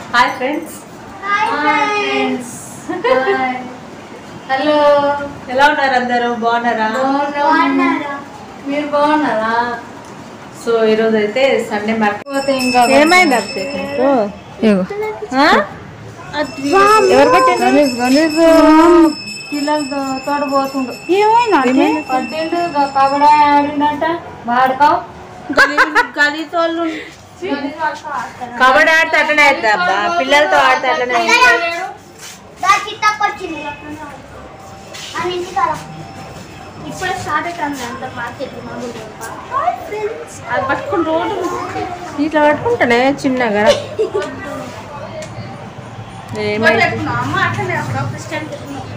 Hi friends hello ఎలా ఉన్నారు అందరూ బాగున్నారా బాగున్నారా మీరు బాగున్నారా సో ఈరోజు అయితే సండే మార్కెట్ పోతే ఇంకా ఏమైంది అభిషేక్ నీకు ఇగో. ఆ? ఎవరు కొట్టిండ్రు? గణేష్ గణేష్ పిల్లలతో తోట పోతుండు ఏమైంది? పట్టిండు ఇక కబడ్డీ ఆడినట్ట వాడుకో గలీజ్ వాళ్ళు కబడ్డీ ఆడితే అట్లనే అవుతుంది అబ్బా పిల్లలతో ఆడితే అట్లనే అవుతుంది. ఇప్పుడే స్టార్ట్ అవుతుంది అంత మార్కెట్ అది పట్టుకుని రోడ్డు ఇట్లా పట్టుకుంటానే చిన్నగా ఏమైంది అమ్మ అట్లనే అప్పుడు స్టాండ్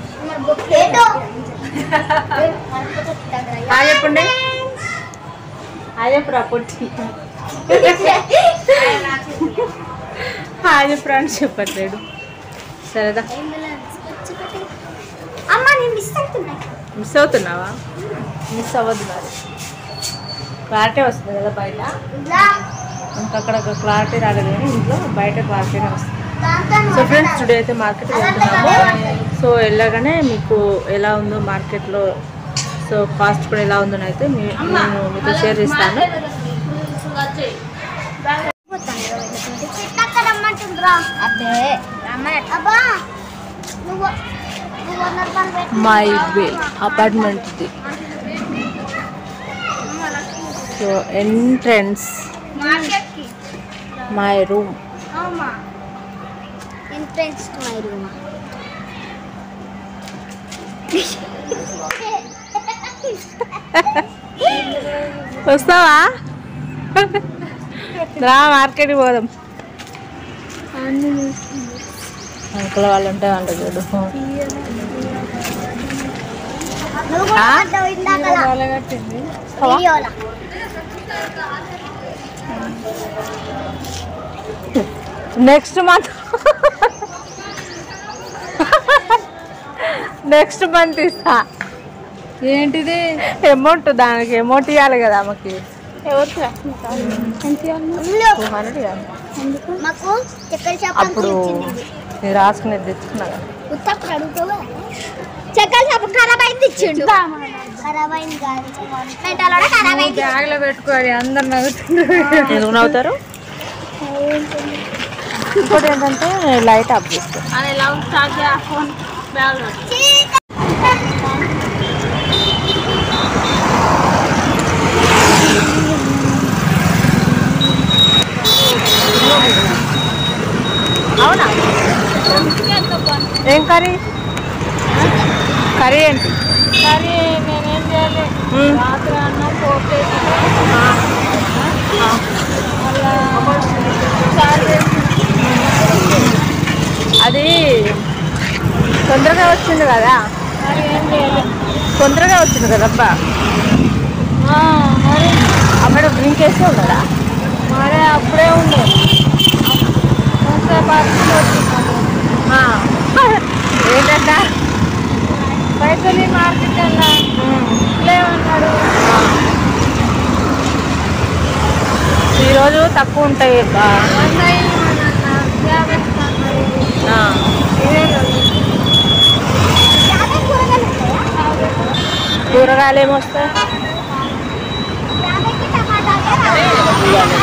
హాయ్ చెప్పండి హాయ్ చెప్పురా పొట్టి హాయ్ చెప్పురా అని చెప్పట్లేడు సరేదా అమ్మ నేను మిస్ అవుతున్నా మిస్ అవుతున్నావా మిస్ అవ్వద్దు మరి క్లారిటీ వస్తుంది కదా బయట ఇంకా అక్కడ క్లారిటీ రాలేదు కానీ ఇంట్లో బయట క్లారిటీనే వస్తుంది సో ఫ్రెండ్స్ టుడే అయితే మార్కెట్కి వెళ్తున్నాము సో వెళ్ళగానే మీకు ఎలా ఉందో మార్కెట్లో సో కాస్ట్ కూడా ఎలా ఉందో అయితే మీ- నేను మీతో షేర్ చేస్తాను అదే అబ్బా నువ్వు నువ్వు వంద రూపాయలు పెట్టు. మై వే అపార్ట్మెంట్ ఇది సో ఎంట్రన్స్ మార్కెట్కి మై రూమ్ అవుమా ఎంట్రెన్స్ టు మై రూమ్ వస్తావా రా మార్కెట్కి పోదాం అంకుల్ వాళ్ళు ఉంటే వంట చూడు నువ్వు కూడా పడ్డావు ఇందాకలా. వీడియోలా. నెక్స్ట్ మంత్ నెక్స్ట్ మంత్ ఇస్తా ఏంటిది అమౌంట్ దానికి అమౌంట్ ఇవ్వాలి కదా ఆమెకి ఇందులో టూ హండ్రెడ్ ఇవ్వాలి మాకు చక్కెర చేప అప్పుడు నేను రాసుకునేది తెచ్చుకున్నా కదా ఉత్తప్పుడు అడుగుతావా చక్కెర చేప ఖరాబ్ అయింది ఇచ్చిండు ఖరాబ్ అయింది కాదు మెంటల్ కూడా ఖరాబ్ అయింది బ్యాగ్ లో పెట్టుకోవాలి అందరు నవ్వుతుండ్రు ఎందుకు నవ్వుతారు ఇంకోటి ఏంటంటే లైట్ ఆఫ్ చేస్తాను అది ఎలా స్టార్ట్ ఫోన్ బ్యాగ్ అవునా ఏం కర్రీ కర్రీ ఏంటి సరే నేనేం చేయాలి మ్మ్. రాత్రి అన్నం పోతే మళ్ళా చారు చేసి అది తొందరగా వచ్చింది కదా మరి ఏం చేయాలి తొందరగా వచ్చింది కదా అబ్బా ఆ, మరి అప్పుడు డ్రింక్ వేసి ఉన్నాడా మరి అప్పుడే ఉండే కొంచెంసేపు అర్థం వచ్చింది ఆ. ఏంటంట పైసలు మార్కెట్ వెళ్ళా లేవన్నాడు ఈరోజు తక్కువ ఉంటాయి అబ్బా వంద ఇవ్వమన్నా యాభై ఇస్తాను ఆ. ఇదే రోజు కూరగాయలు ఉంటాయా కూరగాయలు ఏమొస్తాయి యాభైకి టమాటాలు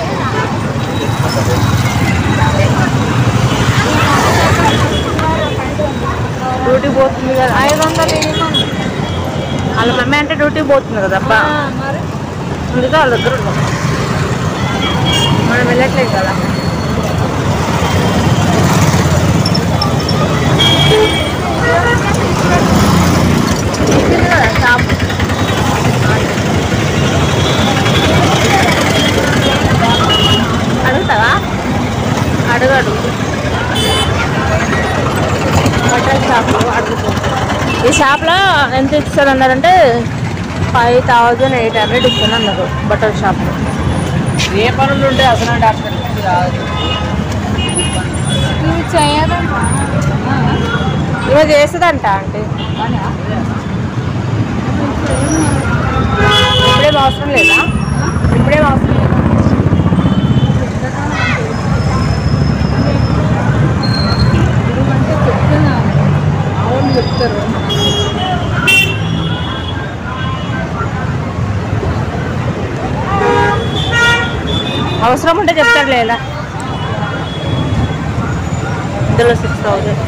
డ్యూటీ పోతుంది కదా ఐదు వందలు ఇవ్వమన్నా వాళ్ళ మమ్మీ అంటే డ్యూటీ పోతుంది కదా అబ్బా ఆ, మరి అందుకే వాళ్ళ దగ్గర ఉన్నాం మనం వెళ్ళట్లేదు కదా ఇచ్చింది కదా షాప్ అడుగుతావా అడుగు అడుగు బట్టల షాప్ అడుగుతుంది ఈ షాప్లో ఎంత ఇస్తారు అన్నారంటే ఫైవ్ థౌజండ్ ఎయిట్ హండ్రెడ్ ఇస్తాను అన్నారు బట్టల షాప్లో ఏ పనులు ఉంటే అసలు డాక్టర్ రాదు ఇవి చేయదమ్మా ఇవ చేస్తుందంట అంటే ఇప్పుడేం అవసరం లేదా ఇప్పుడేం అవసరం లేదా అవసరం ఉంటే చెప్తాడు లేదా ఇందులో six thousand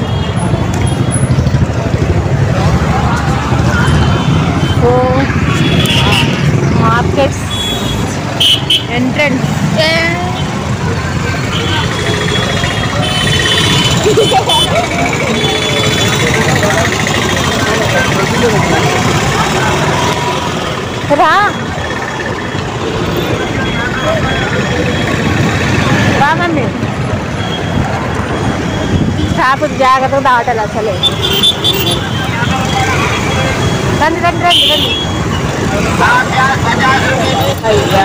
so markets entrance రా రా మమ్మీ షాపు జాగ్రత్తగా దాటాలి అసలే రండి రండి రండి రండి అయ్యా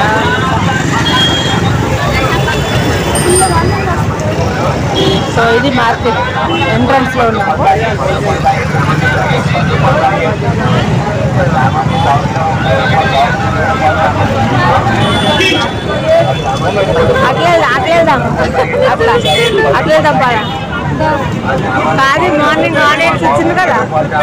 సో ఇది మార్కెట్ ఎంట్రన్స్ లో ఉన్నాము అట్లా అట్లా వెళ్దాం అట్లా అట్లా వెళ్దాం పద కాదు మార్నింగ్ నాన్ ఎయిట్స్ వచ్చింది కదా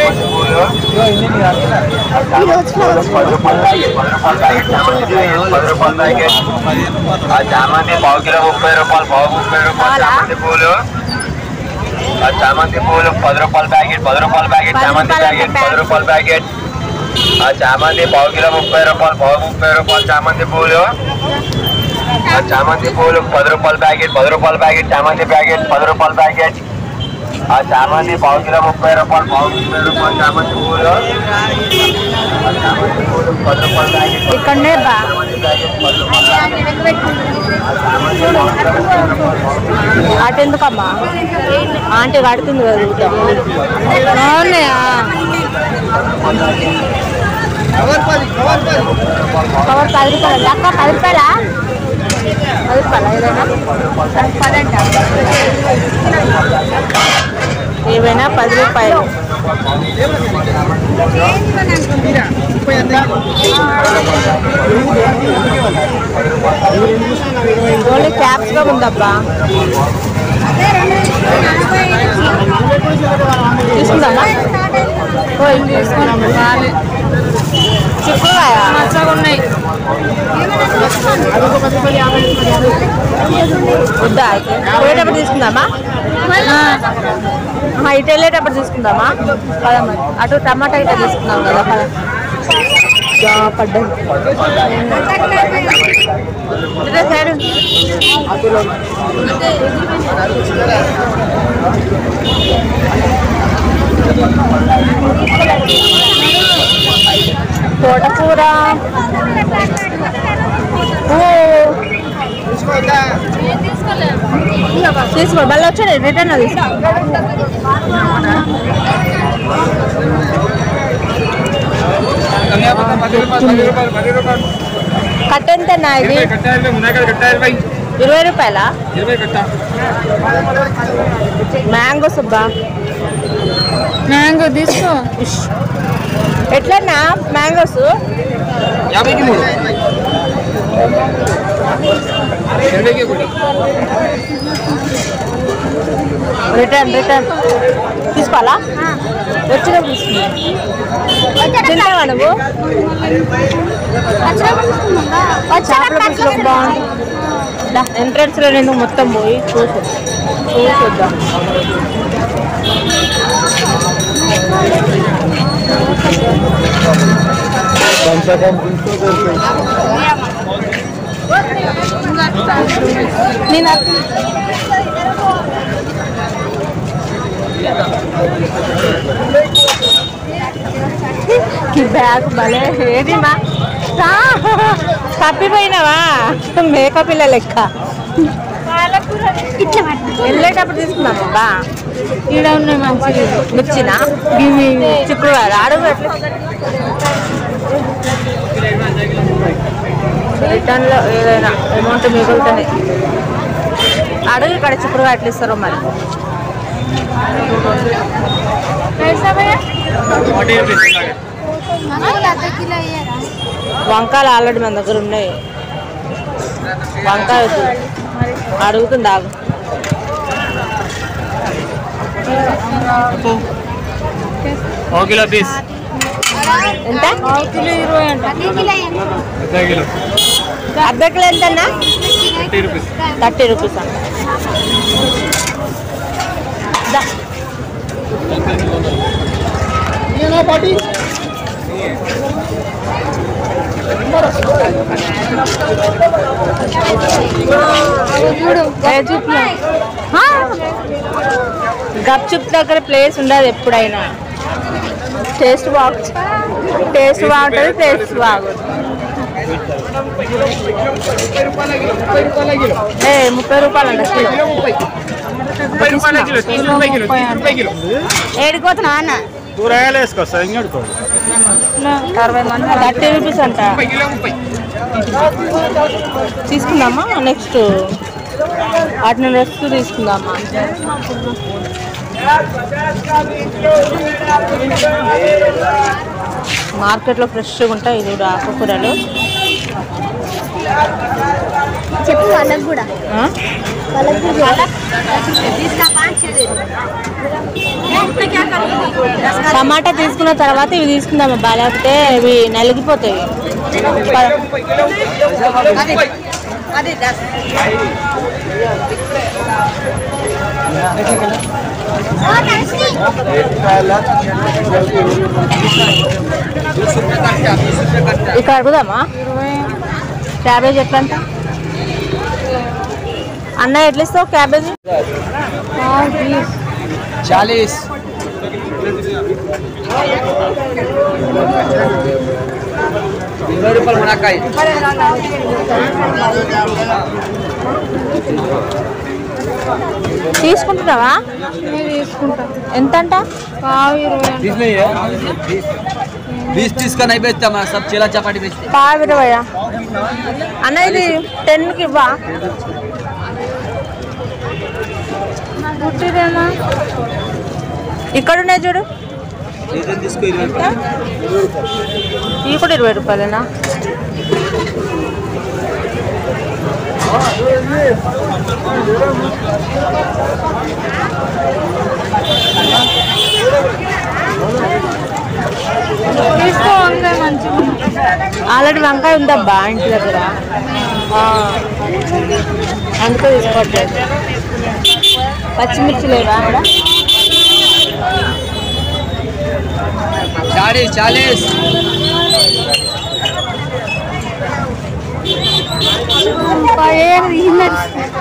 ఆ చామంతి పావు కిలో ముప్పై రూపాయలు పావు ముప్పై రూపాయలు చామంతి పూలు ఆ చామంతి పూలు పది రూపాయల ప్యాకెట్ పది రూపాయల ప్యాకెట్ పది చామంతి రూపాయల ప్యాకెట్ పది ప్యాకెట్. రూపాయల ప్యాకెట్ ఆ చామంతి పావు కిలో ముప్పై రూపాయలు పావు ముప్పై రూపాయలు చామంతి పూలు ఆ చామంతి పూలు పది రూపాయల ప్యాకెట్ పది రూపాయల ప్యాకెట్ చామంతి ప్యాకెట్ పది రూపాయల ప్యాకెట్ ఆ చామంతి పావు కిలో ముప్పై రూపాయలు పావు ముప్పై రూపాయలు చామంతి పూలు ఆ చామంతి పూలు పది రూపాయల ప్యాకెట్ ఇక్కడనే బా చామంతి ప్యాకెట్ పది రూపాయల అటు ఎందుకమ్మా ఆంటీ కడుతుంది కదా ఊట. అవునయ్యా కవర్ పది రూపాయలు అక్క పది రూపాయలా పది రూపాయలా ఏదైనా పదంట ఏవైనా పది రూపాయలు ఓన్లీ క్యాప్సికమ్ ఉందబ్బా తీసుకుందామా ఓ ఇది తీసుకుందాం చిక్కుడుకాయ మంచిగా ఉన్నాయి వద్దా అయితే పోయేటప్పుడు తీసుకుందామా ఆహా, ఇటు వెళ్ళేటప్పుడు తీసుకుందామా పద మరి అటు టమాటా ఇట్లా తీసుకుందాం కదా పద యా, పడ్డది ఇదే సైడ్ తోటకూర ఓ తీసుకో మళ్ళీ వచ్చాడు రిటర్న్ తీసుకో కట్ట ఎంతన్నా ఇది ఇరవై రూపాయల మ్యాంగో సుబ్బా మ్యాంగో తీసుకో ఎట్లన్నా మ్యాంగోస్ యాభైకి మూడు ఎనభైకి ఒకటి రిటర్న్ రిటర్న్ తీసుకోవాలా వచ్చినప్పుడు తీసుకుంటా తింటావా నువ్వు చేపల పులుసు బాగుంది ఎంట్రన్స్ లో నేను మొత్తం పోయి చూసి చూసొద్దాం నేను అక్క- ఈ బ్యాగ్ భలే ఏది మా రా. తప్పిపోయినావా మేక పిల్ల లెక్క వెళ్ళేటప్పుడు తీసుకున్నాం బా ఈడ ఉన్నాయి మంచిగా మిర్చినా చిక్కుడు అడుగు ఎట్లా రిటర్న్ లో ఏదైనా అమౌంట్ మిగులుతుంది అడుగు ఇక్కడ చిక్కుడు ఎట్లా ఇస్తారో మరి వంకాయలు ఆల్రెడీ మన దగ్గర ఉన్నాయి వంకాయ వద్దు అడుగుతుంది ఆగు ఒక కిలో పీస్ ఎంత కిలో ఇరవై అంట అర్ధ కిలో అర్ధ కిలో ఎంతన్నా థర్టీ రూపీస్ థర్టీ రూపీస్ అంట దా. ఏ చూపు. ఆ. గప్చుప్ దగ్గర ప్లేస్ ఉండదు ఎప్పుడైనా టేస్ట్ బాగు టేస్ట్ బాగుంటుంది టేస్ట్ బాగుంటుంది ఏ ముప్పై రూపాయలు అంట కిలో ముప్పై రూపాయల కిలో తీసి ముప్పై కిలో తీసి ముప్పై కిలో ఏడిపోతున్నా అన్న కూరగాయలు వేసుకొస్తా ఇంకోటి అరవై మంది థర్టీ రూపీస్ అంట ముప్పై కిలో ముప్పై తీసుకుందామా నెక్స్ట్ వాటి నుండి వస్తూ తీసుకుందామా మార్కెట్లో ఫ్రెష్గా ఉంటాయి ఇది కూడా ఆకుకూరలు చెప్పు వాళ్ళకు కూడా ఆ? వాళ్ళకు కూడా టమాటా తీసుకున్న తర్వాత ఇవి తీసుకుందామా బా లేకపోతే ఇవి నలిగిపోతాయి ప- ఇక్కడ అడుగుదామా క్యాబేజ్ ఎట్లా అంట అన్న ఎట్లా ఇస్తావు క్యాబేజ్ చాలీస్ ఇరవై రూపాయలు మునక్కాయ తీసుకుంటున్నావా తీసుకుంటా ఎంత అంట పావు ఇరవై అంట. बीस तीस का नहीं बेचता मैं सब चेला चपाटी बेचते పావు ఇరవయా అన్న ఇది టెన్కి ఇవ్వా పుట్టిదేనా ఇక్కడ ఉన్నాయి చూడు ఇవి కూడా ఇరవై రూపాయలేనా తీసుకో వంకాయ మంచిగా ఉంది. ఆల్రెడీ వంకాయ ఉందబ్బా ఇంటి దగ్గర ఆ. అందుకే తీసుకోవట్లేదు పచ్చిమిర్చి లేవా ఆడ चालीस चालीस వంకాయ రీనట్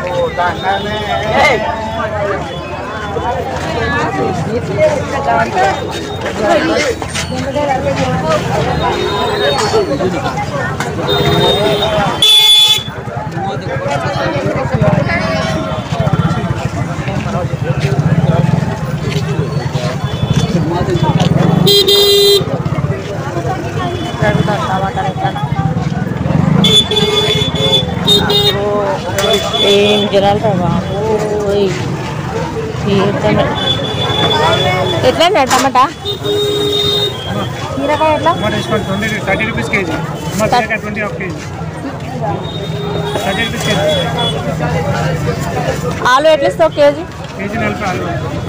అడుగుతాం టమాటాలు ఎట్లా ఏం జనాలు రా బాబోయ్ తీర్థమే. ఎట్లా అండి టమాటా బీరకాయ ఎట్లా टमाटर इस पर ट्वेंटी थर्टी रुपीज़ के जी टमाटर का ट्वेंटी ऑफ के जी थर्टी रुपीज़ के जी ఆలు ఎట్లా ఇస్తావు కేజీ के जी नल पे आलू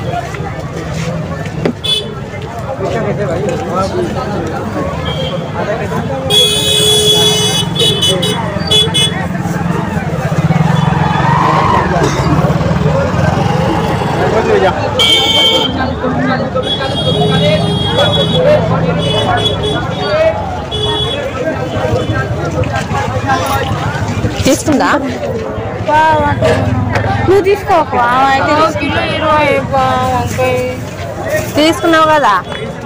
తీసుకుందా నువ్వు తీసుకో అయితే కిలో ఇరవై బా వంకాయ తీసుకున్నావు కదా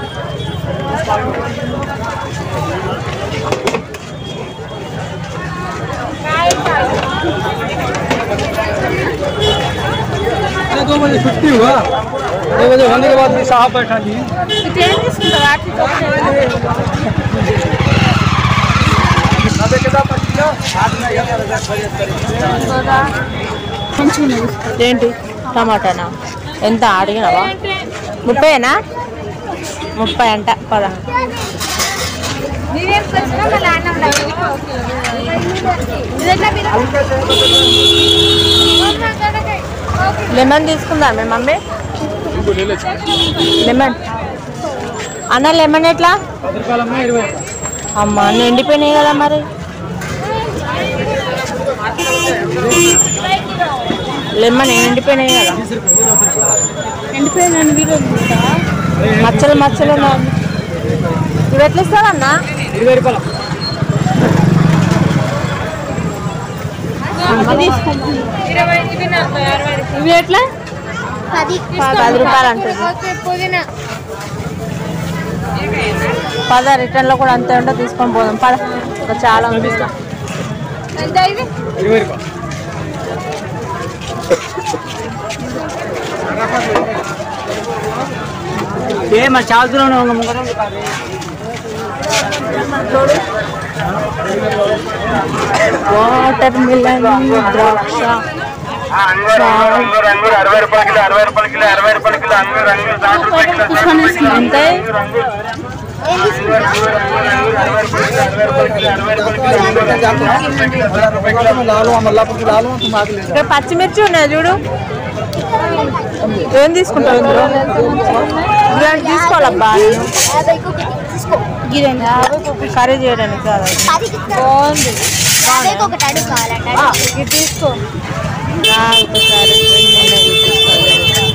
दो बजे छुट्टी हुआ दो बजे होने के बाद भी साहब बैठा दिए ఇట్లా ఏం తీసుకుంటావా ఏంటి టమాటానా ఎంత అడిగినావా ముప్పైనా ముప్పై అంట పద లెమన్ తీసుకుందా మీ మమ్మీ లెమన్ అన్న లెమన్ ఎట్లా పది రూపాయలు అమ్మా ఇరవై అమ్మ అన్నీ ఎండిపోయినాయి కదా మరి లెమన్ ఎండిపోయినాయి కదా ఎండిపోయిన వీడియో మచ్చలు మచ్చలు ఉన్నాయి. ఇవి ఎట్లా ఇస్తారన్నా ఇరవై రూపాయలు ఇవి ఎట్లా పది పది రూపాయలు అంటుంది పుదీనా పద రిటర్న్ లో కూడా అంతే ఉంటే తీసుకొని పోదాం పద ఇంకా చాలా ఉంది ఎంత ఇది ఇరవై రూపాయలు ఏ మరి చాలా దూరం ఉన్న ముంగర వాటర్ మిలన్ ద్రాక్ష అంగూరు అంగూరు అంగూరు అరవై రూపాయల కిలో అరవై రూపాయల కిలో అరవై రూపాయల కిలో అంగూరు అంగూరు దాటి రూపాయల కిలో దాటి రూపాయల కిలో ఎంత అంగూరు అంగూరు ఏం తీసుకుంటా అరవై రూపాయల కిలో అరవై రూపాయల కిలో అరవై రూపాయల కిలో లాలు మల్లాపూర్ లాలు మాకు ఇక్కడ పచ్చిమిర్చి ఉన్నాయి చూడు ఏం తీసుకుంటావు ఇందులో ఇలాంటి తీసుకోవాలబ్బా యాభైకి ఒకటి తీసుకో కర్రీ చేయడానికి కాదు అది. పదికి బాగుంది యాభైకి ఒకటి అడుగు కావాలంటే అడుగు. ఇది తీసుకో ఆ, ఒకసారి ఉన్నాయి, ఇది తీసుకోవాలి.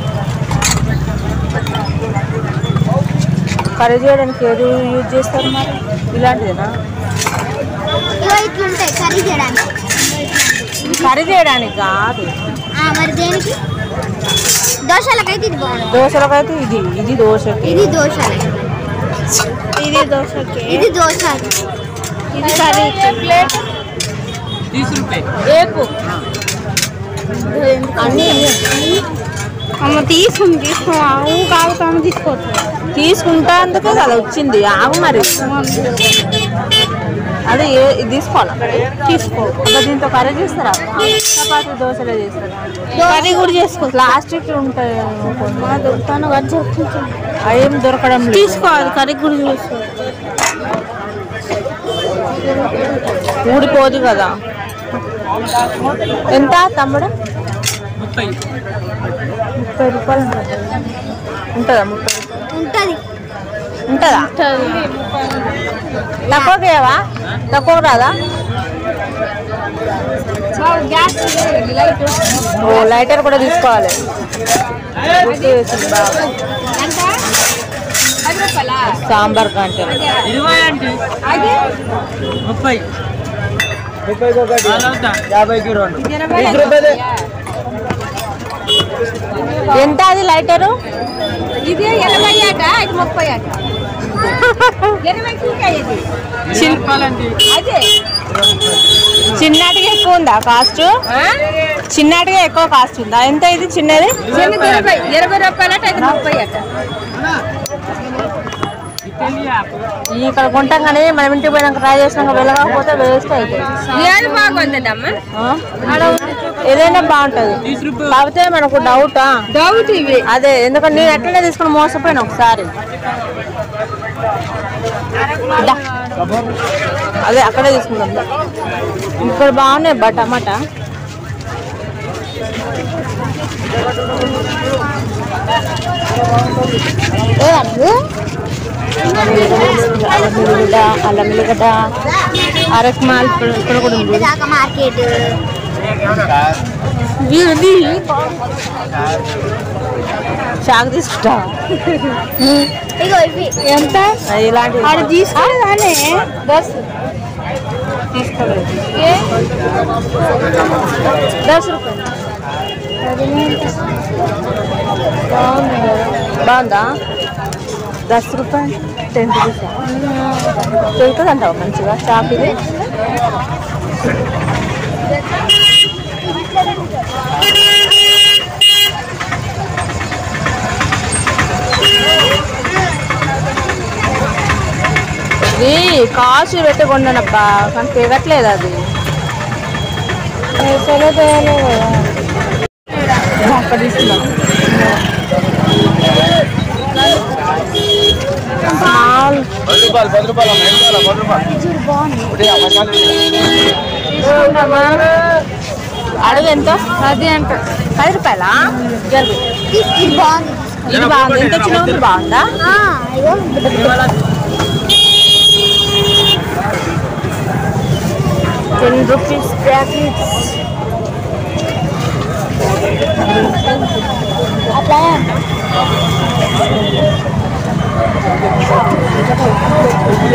కర్రీ చేయడానికి ఏది యూజ్ చేస్తారు మరి ఇలాంటిదేనా ఇగో ఇట్లుంటాయి కర్రీ చేయడానికి కర్రీ చేయడానికి కాదు ఆ, మరి దేనికి దోశలకైతే ఇది బాగుంది దోశలకైతే ఇది ఇది దోశకి ఇది దోశలకి ఇది దోశకి ఇది దోశ ఇది కర్రీ ప్లేట్ తీసు రూపాయి ఏపు అన్నీ అమ్మ తీసుకుని తీసుకో ఊ కాగుతాము తీసుకోవచ్చు తీసుకుంటా అందుకే కదా వచ్చింది ఆగు మరి అదే ఏ ఇది తీసుకోవాలా తీసుకో ఇంకా దీంతో కర్రీ చేస్తారా చపాతీ దోశలే చేస్తారా కర్రీ కూడా చేసుకో ప్లాస్టిక్ ఉంటాయి కొన్ని. దొరుకుతాను వాడు చెప్తాను అవేం దొరకడం లేదు. తీసుకోవాలి కర్రీ కూడా చేసుకో ఊడిపోదు కదా ఎంత తమ్ముడు ముప్పై ముప్పై రూపాయలు ఉంటుంది ఉంటుందా ముప్పై రూపాయలు ఉంటుంది ఉంటుందా తక్కువకి ఏవా తక్కువ రాదా ఓ లైటర్ కూడా తీసుకోవాలి గుర్తు చేసింది బాగా సాంబార్ కంటే ఇరవై అంటే ముప్పై ముప్పైకి ఒకటి యాభైకి రెండు తీసు రూపాయలే ఎంత అది లైటరు ఇది ఎనభై అట ఇది ముప్పై అట ఎనభైకి ఇది చిన్- రూపాయలండి అదే చిన్నటిగా ఎక్కువ ఉందా కాస్ట్ చిన్నటిగా ఎక్కువ కాస్ట్ ఉందా ఎంత ఇది చిన్నది చిన్నది ఇరవై ఇరవై రూపాయలు అట ఇది ముప్పై అట ఈ ఇక్కడ కొంటాం కానీ మనం ఇంటికి పోయినాక ట్రై చేసినాక వెళ్ళకపోతే వేస్ట్ అవుతుంది ఏది బాగుందమ్మా ఆ? ఏదైనా బాగుంటది తీసు రూపాయలు కాకపోతే మనకు డౌట్ డౌట్ ఇవి అదే ఎందుకంటే నేను ఎట్లనే తీసుకుని మోసపోయినా ఒకసారి దా. అదే అక్కడే తీసుకుంటాం దా. ఇక్కడ బాగున్నాయి బా టమాటా ఏ అబ్బు. అల్లం ఎల్లిగడ్డ అల్లం ఎల్లిగడ్డ అరకమాల్ ఇక్కడ ఇక్కడ కూడా ఉంది దాకా మార్కెట్ వీడి షాక్ తీసుకుంటా ఇగో ఇవి ఎంత అది ఇలాంటి ఆడ తీసుకోలేదానే దస్ తీసుకోలేదు దస్ రూపాయలు బాగుంది కదా. బాగుందా దస్ రూపాయలు టెన్ రూపీస్ దొరుకుతుంది అంటావా మంచిగా షాప్ ఇది ఇది కాసు పెట్టి కొండనబ్బా కానీ తెగట్లేదు అది అక్కడ తీసుకున్నాం స్మాల్ పది రూపాయలు పది రూపాయలు అమ్మ, ఐదు రూపాయలు, పది రూపాయలు ఒకటి యాభై రూపాయలు. తీసుకుంటామా అడుగు ఎంత అది అంట పది రూపాయలా జరుగు ఇది బాగుంది ఇది బాగుంది ఎంత చిన్న ఉంది బాగుందా ఆ, ఇగో టెన్ రూపీస్ ప్యాకెట్స్ రోజు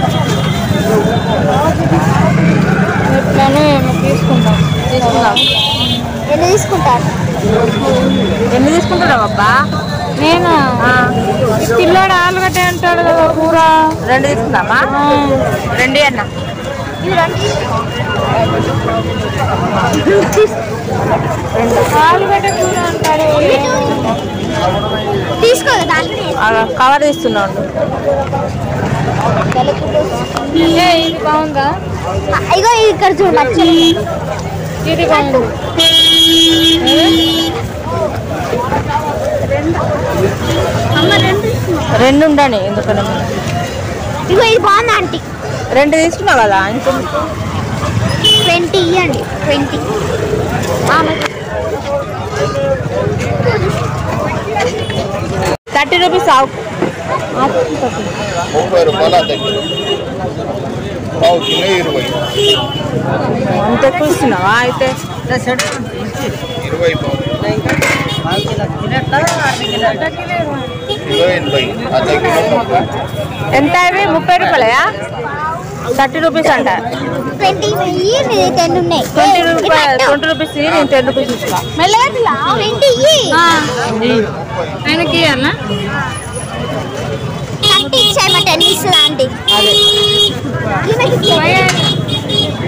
ఎట్లానే ఏమో తీసుకుంటాం తీసుకుందాం ఎన్ని తీసుకుంటారు ఎన్ని తీసుకుంటున్నావు అబ్బా నేను పిల్లోడు ఆలుగడ్డ అంటాడు కదా కూర రెండు తీసుకుందామా రెండు అన్న ఇవి రండి ఆలుగడ్డ కూర అంటాడు తీసుకోదు దాంట్లో కవర్ తీస్తున్నాడు ఇది బాగుందా ఇగో ఇక్కడ చూడు మచ్చలు ఇది బాగుంది రెండు ఉండని ఎందుకన్నా ఇగో ఇది బాగుంది ఆంటీ రెండు తీసుకున్నావు కదా ఇంకో ట్వంటీ ఇవ్వండి ట్వంటీ థర్టీ రూపీస్ ఆవు ముప్పై రూపాయలు అర్ధ కిలో పావు కిలో ఇరవై అంత ఎక్కువ ఇస్తున్నావా అయితే ఇరవై పావు కిలో ఎనభై అర్ధ కిలో ముప్పై ఎంత అవి ముప్పై రూపాయలయా థర్టీ రూపీస్ అంట ట్వంటీ ఇయ్యి నీది టెన్ ఉన్నాయి ట్వంటీ రూపాయలు ట్వంటీ రూపీస్ ఇయ్యి, నేను టెన్ రూపీస్ ఇస్తా మెల్లగా ట్వంటీ ఇయ్యి ఆయనకి అన్న థర్టీ ఇచ్చాయి మా టెన్ ఇస్తుంది ఆంటీ అదే ఈమెకి ఇచ్చేయి.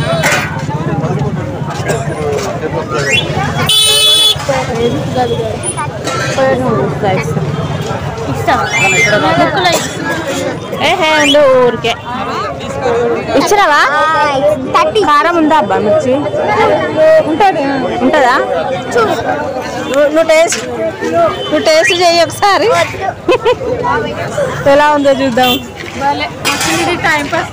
ఏహే ఉండు ఊరికే ఇచ్చినావా థర్టీ కారం ఉందా అబ్బా మిర్చి ఉంటుంది ఉంటుందా చూడు నువ్వు నువ్వు టేస్ట్ నువ్వు టేస్ట్ చెయ్యి ఒకసారి ఎలా ఉందో చూద్దాం టైం పాస్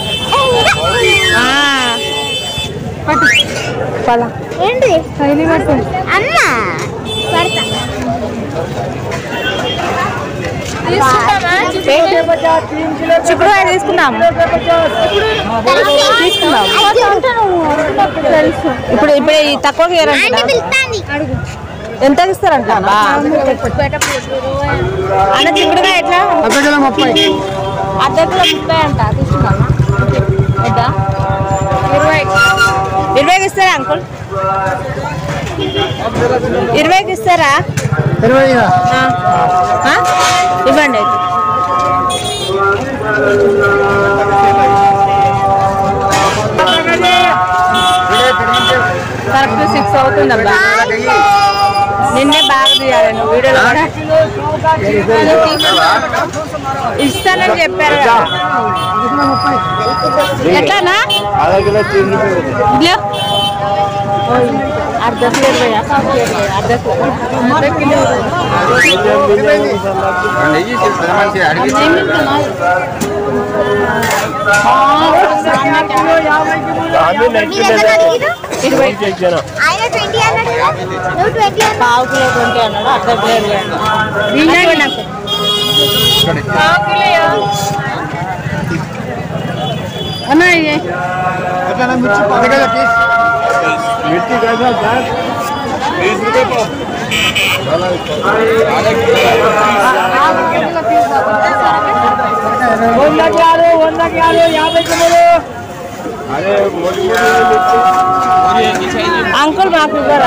పలా ఏంటి కైలి పట్టు అమ్మ పడతా చిక్కుడుకాయ తీసుకుందాం తీసుకుందాం ఇప్పుడు ఇప్పుడు ఈ తక్కువకి ఆంటీ ఇవ్వరంట పిలుస్తాంది ఎంత ఇస్తారంట అబ్బా? అన్న చిక్కుడుకాయ ఎట్లా అర్ధ కిలో ముప్పై అర్ధ కిలో ముప్పై అంట తీసుకుందామా వద్దా ఇరవై ఇరవైకి ఇస్తారా అంకుల్ ఇరవైకి ఇస్తారా ఇరవై ఆ. ఆ? ఇవ్వండి అయితే కరెక్ట్ సిక్స్ అవుతుంది అబ్బా నిన్నే బాగా తీయాలి నువ్వు వీడియోలో కూడా ఇస్తానని చెప్పారు కదా. ఎట్లానా అర్ధ కిలో తీసి ఇదిగో. ఓయ్, అర్ధ కిలో ఇరవై అర్ధ కిలో అర్ధ కిలో నెయ్యి తీసుకురా మంచిగా అడిగి నీ దగ్గర అడిగిరు ఇరవై ఆయన ట్వంటీ అన్నాడు కదా నువ్వు ట్వంటీ అన్నావు పావు కిలో ట్వంటీ అన్నాడు అర్ధ కిలో ఇరవై అన్నాడు నాకు అన్నా ఇది మిర్చి పది కదా పీస్ మిర్చి కదా సార్ बीस रुपये पाव आधा अरे मोटी అంకుల్ మాకు ఇవ్వరా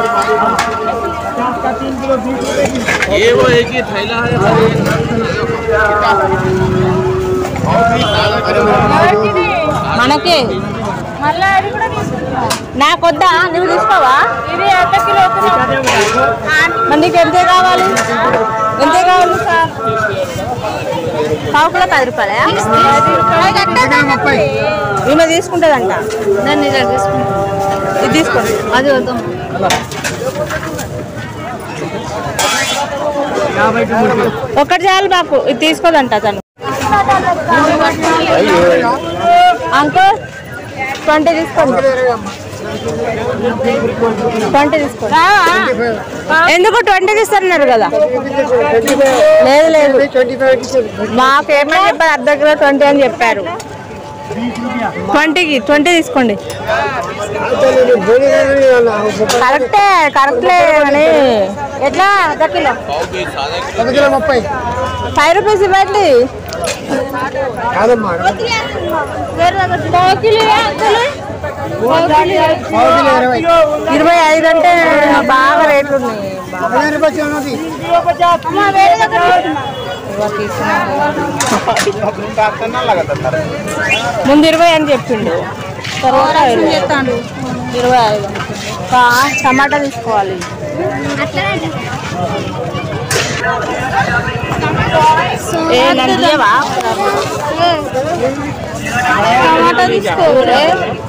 ये वो एक ही थैला है మనకి నాకొద్దా నువ్వు తీసుకోవా ఇది అర్ధ కిలో మరి నీకు ఎంతే కావాలి ఎంతే కావాలి పావు కిలో పది రూపాయలా ముప్పై ఈమె తీసుకుంటుందంట నేను ఇలా తీసుకుంటా ఇది తీసుకోండి అది వద్దాం ఒక్కటి చాలు మాకు ఇది తీసుకోదంట తను అంకుల్ ట్వంటీ తీసుకోండి ట్వంటీ తీసుకోండి ఎందుకు ట్వంటీ తీస్తున్నారు కదా లేదు లేదు ట్వంటీ ఫైవ్ మాకేమని చెప్పారు అర్ధ కిలో ట్వంటీ అని చెప్పారు ట్వంటీకి ట్వంటీ తీసుకోండి కరెక్టే కరెక్ట్లే కానీ ఎట్లా అర్ధ కిలో ఒక కిలో ముప్పై ఫైవ్ రూపీస్ ఇవ్వండి కాదమ్మా పావు కిలో పావు కిలో ఇరవై ఇరవై ఐదు అంటే బాగా రేట్లు ఉన్నాయి పదిహేను రూపాయలు ఉన్నది ముందు ఇరవై అని చెప్పిండు తర్వాత ఇరవై ఇరవై ఐదు కా టమాటా తీసుకోవాలి ఏ నన్ను ఇయ్యవా? టమాటా తీసుకోవాలి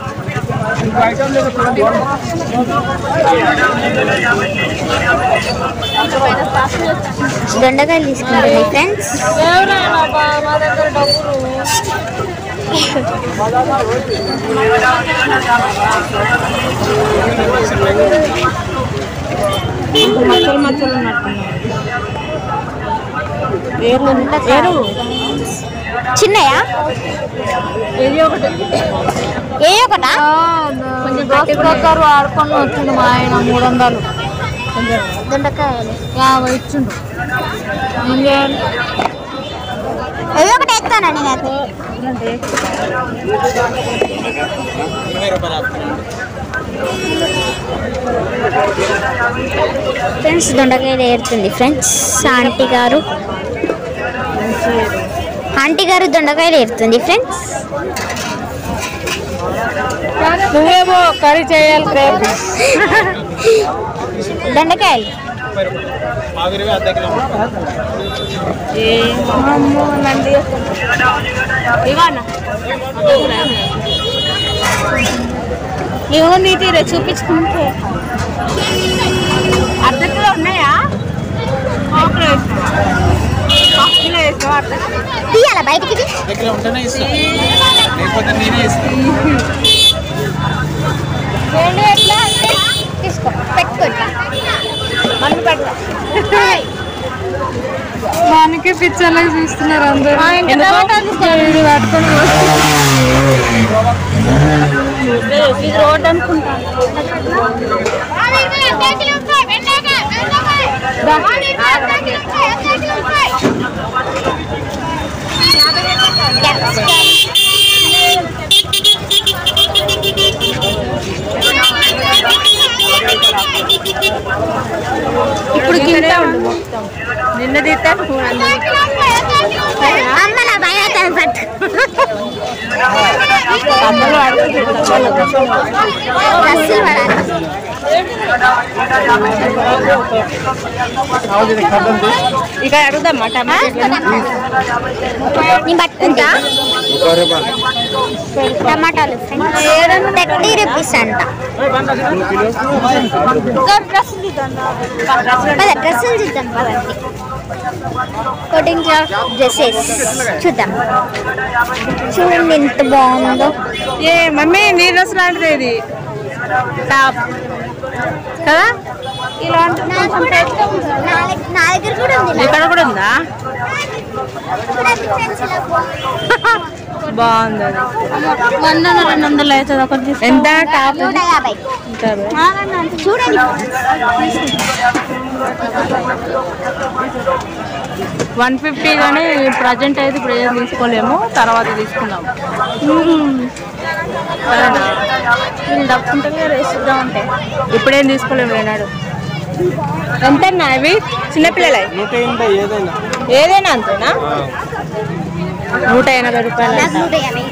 దొండకాయలు తీసుకుంటాం ఫ్రెండ్స్ ఎవరైనా బా- మా దగ్గర డబ్బులు మచ్చలు మచ్చలు ఉన్నట్టున్నాయి ఏరు ఏరు చిన్నయా ఏది ఒకటి ఏ ఒకటా కొంచెం దోసకాయలు ఆడుకొని వచ్చిండు మా ఆయన మూడు వందలు దొండకాయలు యాభై ఇచ్చిండు ఏం చేయాలి ఏ ఒకటి ఎత్తానా నేనైతే ఫ్రెండ్స్ దొండకాయలు ఏరుతుంది ఫ్రెండ్స్ ఆంటీ గారు ఆంటీ గారు దొండకాయలు ఏరుతుంది ఫ్రెండ్స్ నువ్వేమో కర్రీ చేయాలి రేపు దొండకాయలు ఏమో నంది ఇవన్నా ఏమో నీటి రే చూపించుకుంటే అర్ధ కిలో ఉన్నాయా హాఫ్ కిలో వేసుకో హాఫ్ కిలో వేసుకో అర్ధ తీయాలా బయటికి తీ. దగ్గర ఉంటేనే ఇస్తాను లేకపోతే నేనే ఇస్తాను రెండు ఎట్లా అంటే తీసుకో పెట్టుకోండి మన్ను పెట్ట దానికి పిచ్చర్లకు చూస్తున్నారు అందరూ ఇది పట్టుకొని ఇది రోడ్ అనుకుంటాను ఇప్పుడు కింద మొత్తం నిన్న తీస్తే అమ్మ నా భయం పట్టు అందరూ అడుగుతున్నారు రస్సులు పడాలి ఇక అడుగుదామా టమాటా నీ పట్టుకుంటా టమాటాలు థర్టీ రూపీస్ అంట పద డ్రెస్సులు చూద్దాం పదండి కోటింగ్ క్లాత్ డ్రెస్సెస్ చూద్దాం చూడండి ఎంత బాగుందో ఏ మమ్మీ నీ డ్రెస్ లాంటిది ఇది టాప్ కదా ఇలాంటి నాకు కూడా నా దగ్గ- నా దగ్గర కూడా ఉంది నా- ఇక్కడ కూడా ఉందా చూడండి friends ఇలా బాగుంది. బాగుంది అది వంద రెండు వందలు అవుతుంది ఒకటి ఎంత టాప్ నూట యాభై చూడండి వన్ ఫిఫ్టీ కానీ ప్రజెంట్ అయితే ఇప్పుడు ఏం తీసుకోలేము తర్వాత తీసుకుందాం సరేనా డబ్బుంటే వేసిద్దాం అంటే ఇప్పుడేం తీసుకోలేము ఏనాడు ఎంత అవి చిన్నపిల్లలే నూట ఎనభై ఏదైనా ఏదైనా అంతేనా నూట ఎనభై రూపాయలు నాకు నూట యాభై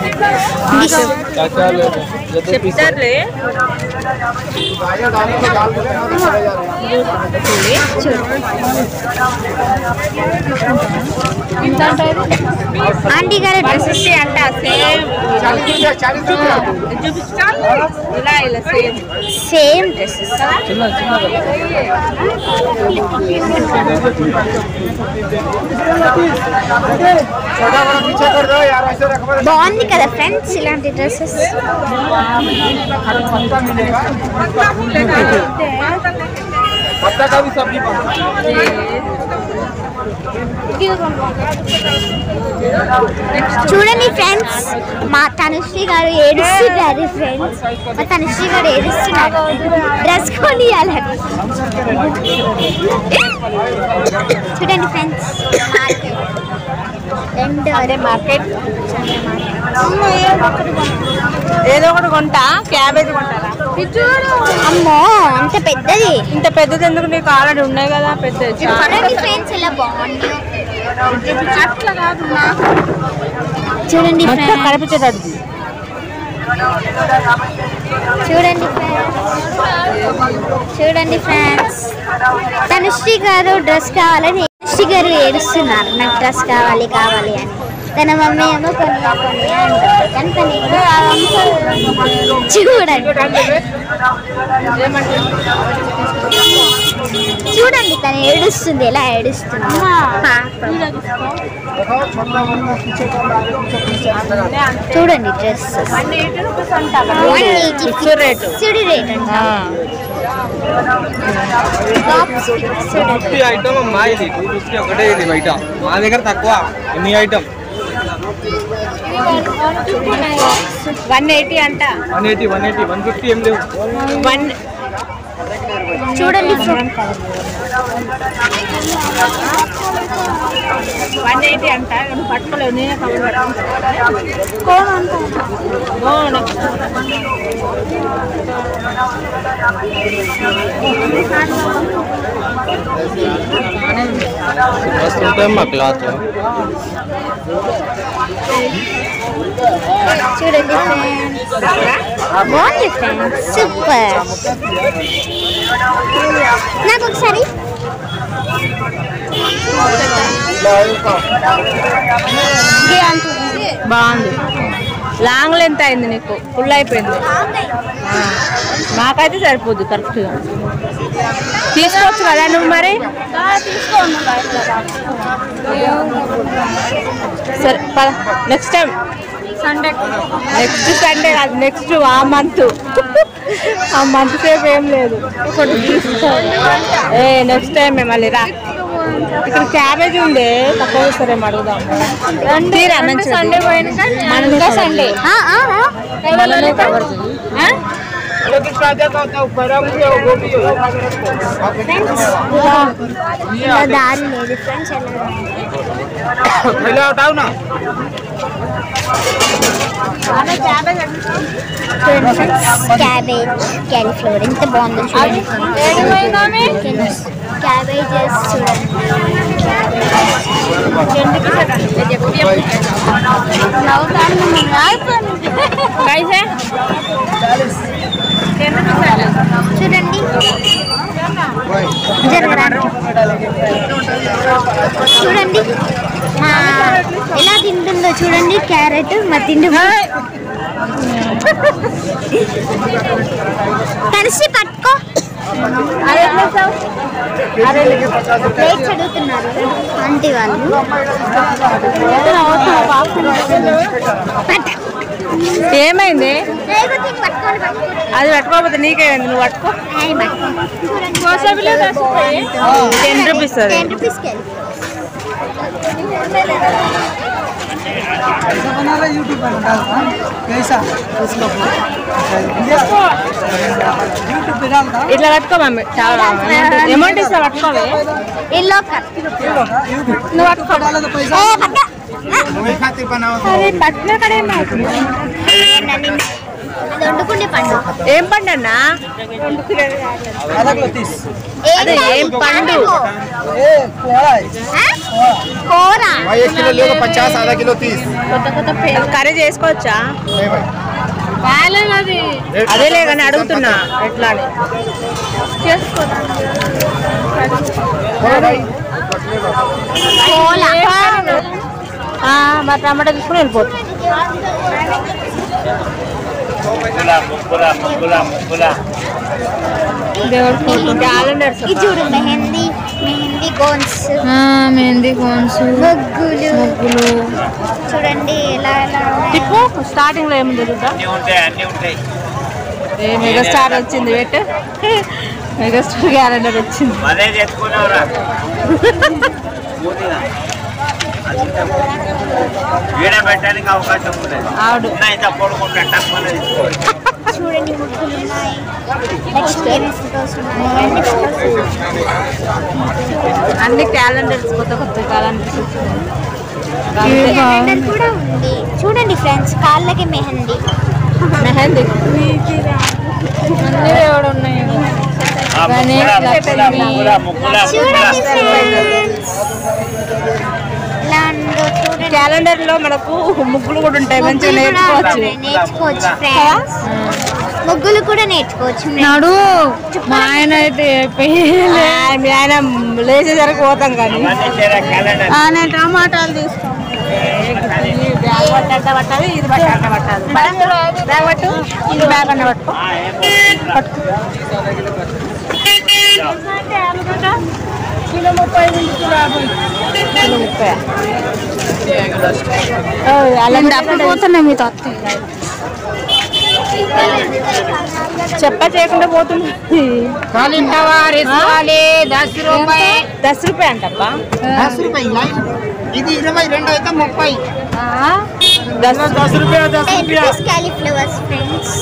చెప్తారులే ఆంటీ గారు డ్రెస్సెస్ అంట సేమ్ చూపిస్తాను ఇలా ఇలా సేమ్ సేమ్ డ్రెస్సెస్ బాగుంది కదా ఫ్రెండ్స్ ఇలాంటి డ్రెస్సెస్ पत्ता का भी सब्जी చూడండి ఫ్రెండ్స్ మా తనుశ్రీ గారు ఏడుస్తున్నారు ఫ్రెండ్స్ మా తనుశ్రీ గారు ఏడుస్తున్నారు డ్రెస్ కొనియాలని చూడండి ఫ్రెండ్స్ రెండు అదే మార్కెట్ ఏదో ఒకటి కొంటా క్యాబేజ్ కొంటారా అమ్మో అంత పెద్దది ఇంత పెద్దది ఎందుకు నీకు ఆల్రెడీ ఉన్నాయి కదా పెద్ద చూడండి ఫ్రెండ్స్ ఇలా బాగుంది చూడండి మొత్తం ఫ్రెండ్స్ కనిపించేటట్టు చూడండి ఫ్రెండ్స్ చూడండి ఫ్రెండ్స్ తనుశ్రీ గారు డ్రెస్ కావాలని తనుశ్రీ గారు ఏడుస్తున్నారు నాకు డ్రెస్ కావాలి కావాలి అని తన మమ్మీ ఏమో కొన్ని కొన్ని అంటుంది కానీ తను ఏమో చూడండి చూడండి తను ఏడుస్తుంది ఎలా ఏడుస్తుంది చూడండి dress fix rate fixed rate అంట టాప్స్ ఫిక్స్డ్ ఫిఫ్టీ ఐటమ్ అమ్మా ఇది టూ ఫిఫ్టీ ఒకటే ఇది బయట మా దగ్గర తక్కువ ఎన్ని ఐటమ్ వన్ ఎయిటీ అంట one eighty one eighty one fifty ఏం లేవు వన్ చూడండి వన్ ఎయిటీ అంట నువ్వు పట్టుకోలేవు నేనే కవర్ మస్తు ఉంటాయమ్మా క్లాత్ చూడండి ఫ్రెండ్స్ బాగుంది ఫ్రెండ్స్ సూపర్ నాకు ఒకసారి బాగుంది లాంగ్ లెంత్ అయింది నీకు ఫుల్ అయిపోయింది ఆ. మాకైతే సరిపోద్ది కరెక్ట్గా తీసుకోవచ్చు కదా నువ్వు మరి సరే పద next time Sunday next Sunday కాదు next uh month uh month సేపు ఏం లేదు ఒకటి తీసుకో ఏ నెక్స్ట్ టైం మళ్ళీ రా ఇక్కడ క్యాబేజ్ ఉంది తక్కువ సరేమో అడుగుదాం తీరా మంచి సండే పోయిన సండే ఆ, ఆ, ఆ. ఫ్రెండ్స్ ఇలా దారి లేదు ఫ్రెండ్స్ ఎలా చూడండి ఫ్రెండ్స్ క్యాబేజ్ క్యాలీఫ్లవర్ ఎంత బాగుందో చూడండి క్యాబేజెస్ చూడండి कैसे చూడండి జరగరా చూడండి మా ఎలా తింటుందో చూడండి క్యారెట్ మా తిండి కలిసి పట్టుకో ప్లేట్స్ అడుగుతున్నారు ఆంటీ వాళ్ళు పట్టు. ఏమైంది రేగు తిని పట్టుకోవాలి పట్టుకోవాలి అది పట్టుకోకపోతే నీకేమైంది నువ్వు పట్టుకో ఆయన పట్టుకో టెన్ రూపీస్ అది టెన్ రూపీస్కి వెళ్ళి यूट्यूब पर डालता कैसा उसको यूट्यूब पे डालता ఇట్లా పట్టుకో మమ్మీ చాలా అమౌంట్ ఇస్తా పట్టుకోవే ఎల్లో కలర్ నువ్వు పట్టుకో डाला तो पैसा ఏ పట్ట అది పట్టిన కడే అది వండుకుండే పండు ఏం పండు అన్నా आधा किलो तीस అదే ఏం పండు ए कोड़ा है ఆ? కూర एक किलो ले लो पचास आधा किलो तीस కర్రీ చేసుకోవచ్చా అదేలే కానీ అడుగుతున్నా ఎట్లా అని కోల ఆ, మరి టమాటా తీసుకుని వెళ్ళిపోతుంది దేవుడు క్యాలెండర్స్ ఇది చూడు మెహందీ మెహందీ కోన్స్ మెహందీ కోన్స్ ముగ్గులు ముగ్గులు చూడండి ఎలా ఎలా ఉన్నాయి తిప్పు స్టార్టింగ్ లో ఏముంది చూద్దా అన్ని ఉంటాయి అన్ని ఉంటాయి ఏ మెగా స్టార్ వచ్చింది పెట్టు మెగాస్టార్ క్యాలెండర్ వచ్చింది అదే చెప్పుకున్నావురా వీడ పెట్టడానికి అవకాశం ఉండదు ఆవిడ అయితే పడుకుంటే తక్కువ తీసుకోవాలి చూడండి ముగ్గులు ఉన్నాయి లక్ష్మీదేవి ఫొటోస్ ఉన్నాయి అన్ని photos ఉన్నాయి. అన్ని క్యాలెండర్స్ కొత్త కొత్త క్యాలెండర్స్ క్యాలెండర్ కూడా ఉంది చూడండి ఫ్రెండ్స్ కాళ్ళకి మెహందీ మెహందీ అన్ని ఎవడు ఉన్నాయి గణేష్ లక్ష్మి చూడండి ఫ్రెండ్స్ ఇలా ఉందో చూడండి క్యాలెండర్ లో మనకు ముగ్గులు కూడా ఉంటాయి మంచిగా ముగ్గులు కూడా నేర్చుకోవచ్చు ఉన్నాయి, నేర్చుకోవచ్చు ఫ్రెండ్స్ ముగ్గులు కూడా నేర్చుకోవచ్చు నాడు మా ఆయన అయితే ఆ, మీ ఆయన లేచేసరికి పోతాం కానీ క్యాలెండర్ ఆ, నేను టమాటాలు తీస్తాను బ్యాగ్ పట్టంట పట్టాలి ఇది పట్టంట పట్టాలి బ్యాగ్ పట్టు ఇది బ్యాగ్ అన్న పట్టుకో కిలో ముప్పై కిలో ముప్పై అలా పోతున్నాయి మీతో చెప్ప చేయకుండా పోతుంది కాలిఫ్లవర్ వేసుకోవాలి దస్ రూపాయి దస్ రూపాయ అంటప్పా దస్ రూపాయి లైన్ ఇది ఇరవై రెండు అయితే ముప్పై దస్ दस रुपया दस టెన్ రూపీస్ కాలీఫ్లవర్స్ ఫ్రెండ్స్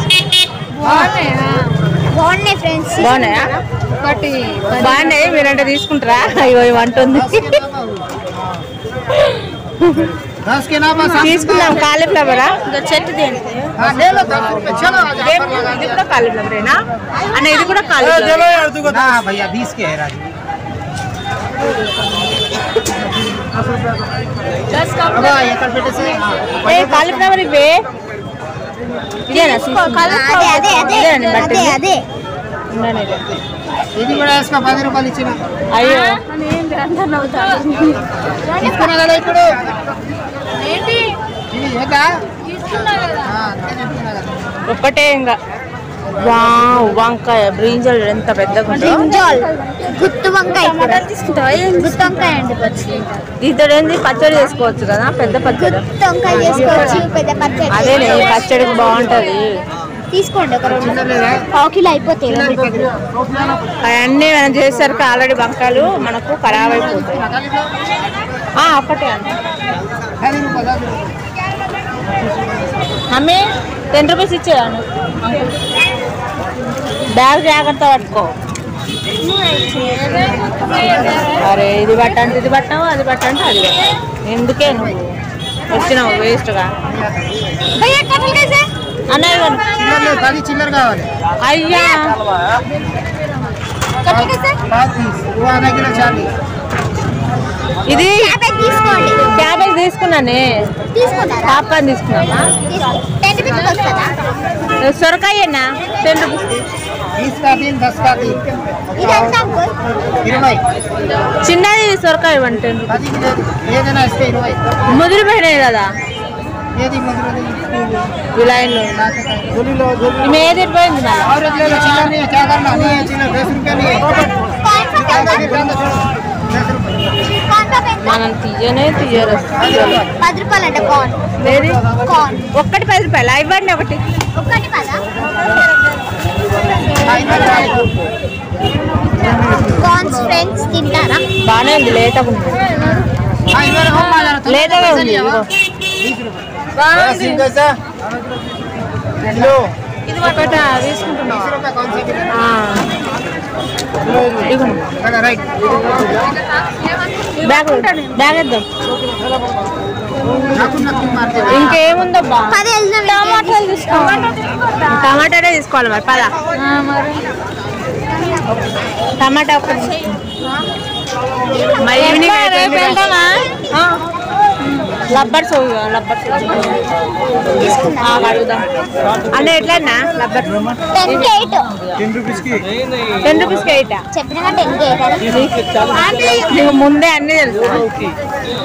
బాగున్నాయి ఫ్రెండ్స్ బాగున్నాయా ఒకటి బాగున్నాయి మీరంటే తీసుకుంటారా అయ్యో ఇవి అంటుంది दस के नाम తీసుకుందాం కాలీఫ్లవరా చెట్టు దేని हाँ ले लो दस रुपये चलो आ जाओ। ఇది కూడా కాలీఫ్లవరేనా అన్న ఇది కూడా కాలీఫ్లవర్ चलो यार तू हाँ भैया बीस के है राजू अब एकर पेटे से हाँ। ఏ కాలీఫ్లవర్ ఇవే ఇదేనా అదే అదే అదే ఇదేనా అదే బట్టి అదే ఇది కూడా వేసుకో పది రూపాయలు ఇచ్చిన అయ్యో తీసుకున్నా కదా ఇప్పుడు ఇది ఏకా ఆ, అంతే చెప్తున్నా కదా ఒక్కటే ఇంకా వావ్ వంకాయ బ్రింజల్ ఎంత పెద్దగా ఉందో బ్రింజాల్ గుత్తు వంకాయ కూడా. గుత్తి వంకాయ అండి పచ్చి దీంతో ఏంది పచ్చడి చేసుకోవచ్చు కదా పెద్ద పచ్చడి గుత్తి వంకాయ చేసుకోవచ్చు పెద్ద పచ్చడి అదే చేసుకోవచ్చు. పచ్చడికి బాగుంటది తీసుకోండి ఒక రెండు పావు కిలో అయిపోతాయి అవన్నీ మనం చేసేసరికి ఆల్రెడీ వంకాయలు మనకు ఖరాబ్ అయిపోతాయి ఆ, ఒక్కటే అండి పది రూపాయలు పది రూపాయలు. అమ్మే టెన్ రూపీస్ ఇచ్చేయాను బ్యాగ్ జాగ్రత్త పట్టుకో అరే ఇది పట్టంటే ఇది పట్టావు అది పట్టంటే అది పట్టావు. ఎందుకే నువ్వు వచ్చినావు వేస్ట్గా అన్నయ్య గారు. చిల్లర లేదు, పది చిల్లర కావాలి అయ్యా पाँच पीस वो आधा किलो चालीस ఇది యాభై తీసుకోండి క్యాబేజ్ తీసుకున్నానే తీసుకున్నారా పాప్కార్న్ తీసుకున్నామా తీసుకో- టెన్ రూపీస్ వస్తుందా సొరకాయనా టెన్ రూపీస్ बीस का तीन दस का तीन ఇది ఎంత అంకుల్ इरवई చిన్నది సొరకాయ ఇవ్వండి టెన్ రూపీస్ పది కిలో ఏదైనా ఇస్తే ఇరవై ముదిరిపోయినాయి కదా ఏది మధురది ఈ లైన్లో గోలీలో గోली ఈమె ఏది పోయింది మళ్ళీ और एक ले लो चिल्लर नहीं है क्या करना नहीं है चिल्लर दस रुपया नहीं है కాన్ सा क्या ఎంత? करना बंद छोड़ो दस रुपये కాన్ सा ఎంత? మనం తీయనే తీయరు పది రూపాయలు అంట కాన్ ఏది కాన్ ఒక్కటి పది రూపాయలు ఇవ్వండి ఒకటి ఒక్కటి పదా हाँ, इधर आओ। కార్న్స్ ఫ్రెండ్స్ తింటారా బాగానే ఉంది లేతగా ఉంది हाँ, इधर आओ, आ जाना। थोड़ा లేతగా पैसा ఉంది लिया, ఇదిగో. हाँ? बीस रुपये बड़ा सिम कैसा किलो ఇది ఒకటి తీసుకుంటున్నాం बीस रुपये कौन सा किलो ఆ. ఇదిగోండి. चलो राइट బ్యాగ్ బ్యాగ్ వేద్దాం नाखून नाखून मारते हैं। ఇంకేముందబ్బా పది వెళ్దాం టమాటాలు తీసుకోవాలి టమాటానే తీసుకోవాలి మరి పద టమాటా ఒకటి మరి ఈవినింగ్ అయిపోయింది కదా. ఆ. లబ్బర్స్ లబ్బర్స్ అడుగుదాం అంటే ఎట్లన్నా లబ్బర్ టెన్ కి ఎయిట్ టెన్ రూపీస్కి ఎయిటా చెప్పిన టెన్ కి ఎయిట్ నీకు ముందే అన్నీ తెలుసా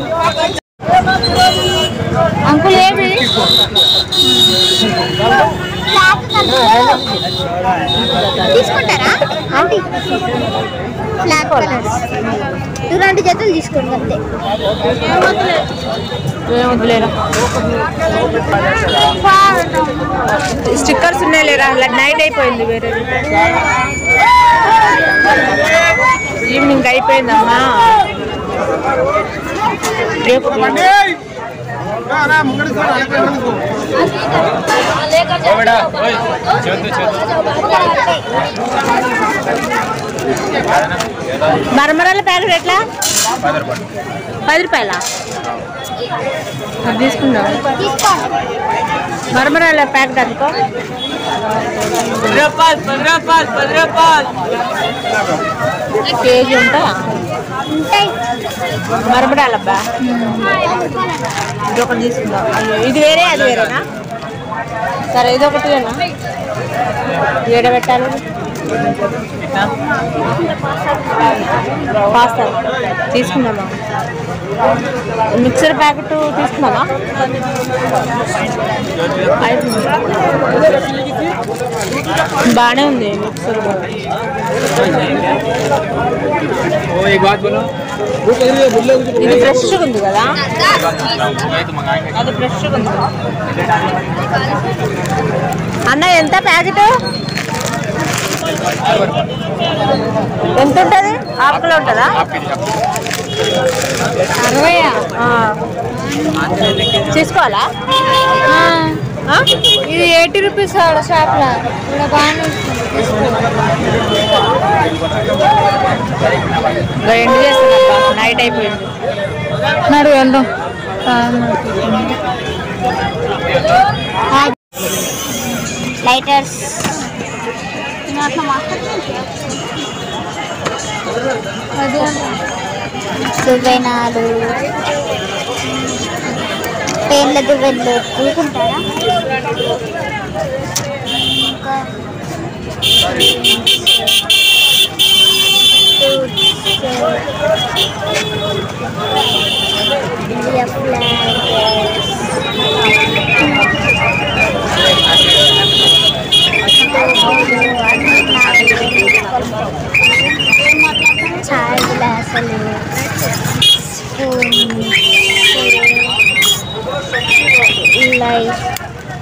అంకుల్ ఏవి తీసుకుంటారా ఆంటీ బ్లాక్ కలర్స్ ఇవి రెండు జతలు తీసుకోండి అంతే ఏమొద్దులేరా స్టిక్కర్స్ ఉన్నాయి లేరా నైట్ అయిపోయింది వేరే ఈవినింగ్ అయిపోయిందమ్మా రేపు మరమరాల ప్యాకెట్ ఎట్లా పది రూపాయల తీసుకుందాం తీసుకోండి మరమరాల ప్యాకెట్ అనుకో కేజీ ఉంటా ఉంటాయి మరమరాలబ్బా ఇది ఒకటి తీసుకుందాం అయ్యో ఇది వేరే అది వేరేనా సరే ఇది ఒకటి ఏడ పెట్టాలి పాస్తా తీసుకుందామా మిక్సర్ ప్యాకెట్ తీసుకుందామా అయిపోయింది. బాగానే ఉంది మిక్సర్ वो एक बात बोलो वो कह रही है बुल्ले कुछ ఇది ఫ్రెష్గా ఉంది కదా అది ఫ్రెష్గా ఉంది అన్న ఎంత ప్యాకెట్ ఎంత ఉంటుంది హాఫ్ కిలో ఉంటుందా అరవై తీసుకోవాలా ఆ? ఇది ఎయిటీ రూపీస్ షాప్లో ఇక్కడ బాగానే ఇంకా ఎండ్ చేస్తున్నా నైట్ అయిపోయింది నడు వెళ్దాం లైటర్స్ దువ్వెనాలు పేర్ల దువ్వెన్లు తీసుకుంటారా ఇంకా ఇండియా చాయ్ గ్లాసులు స్పూన్ లైట్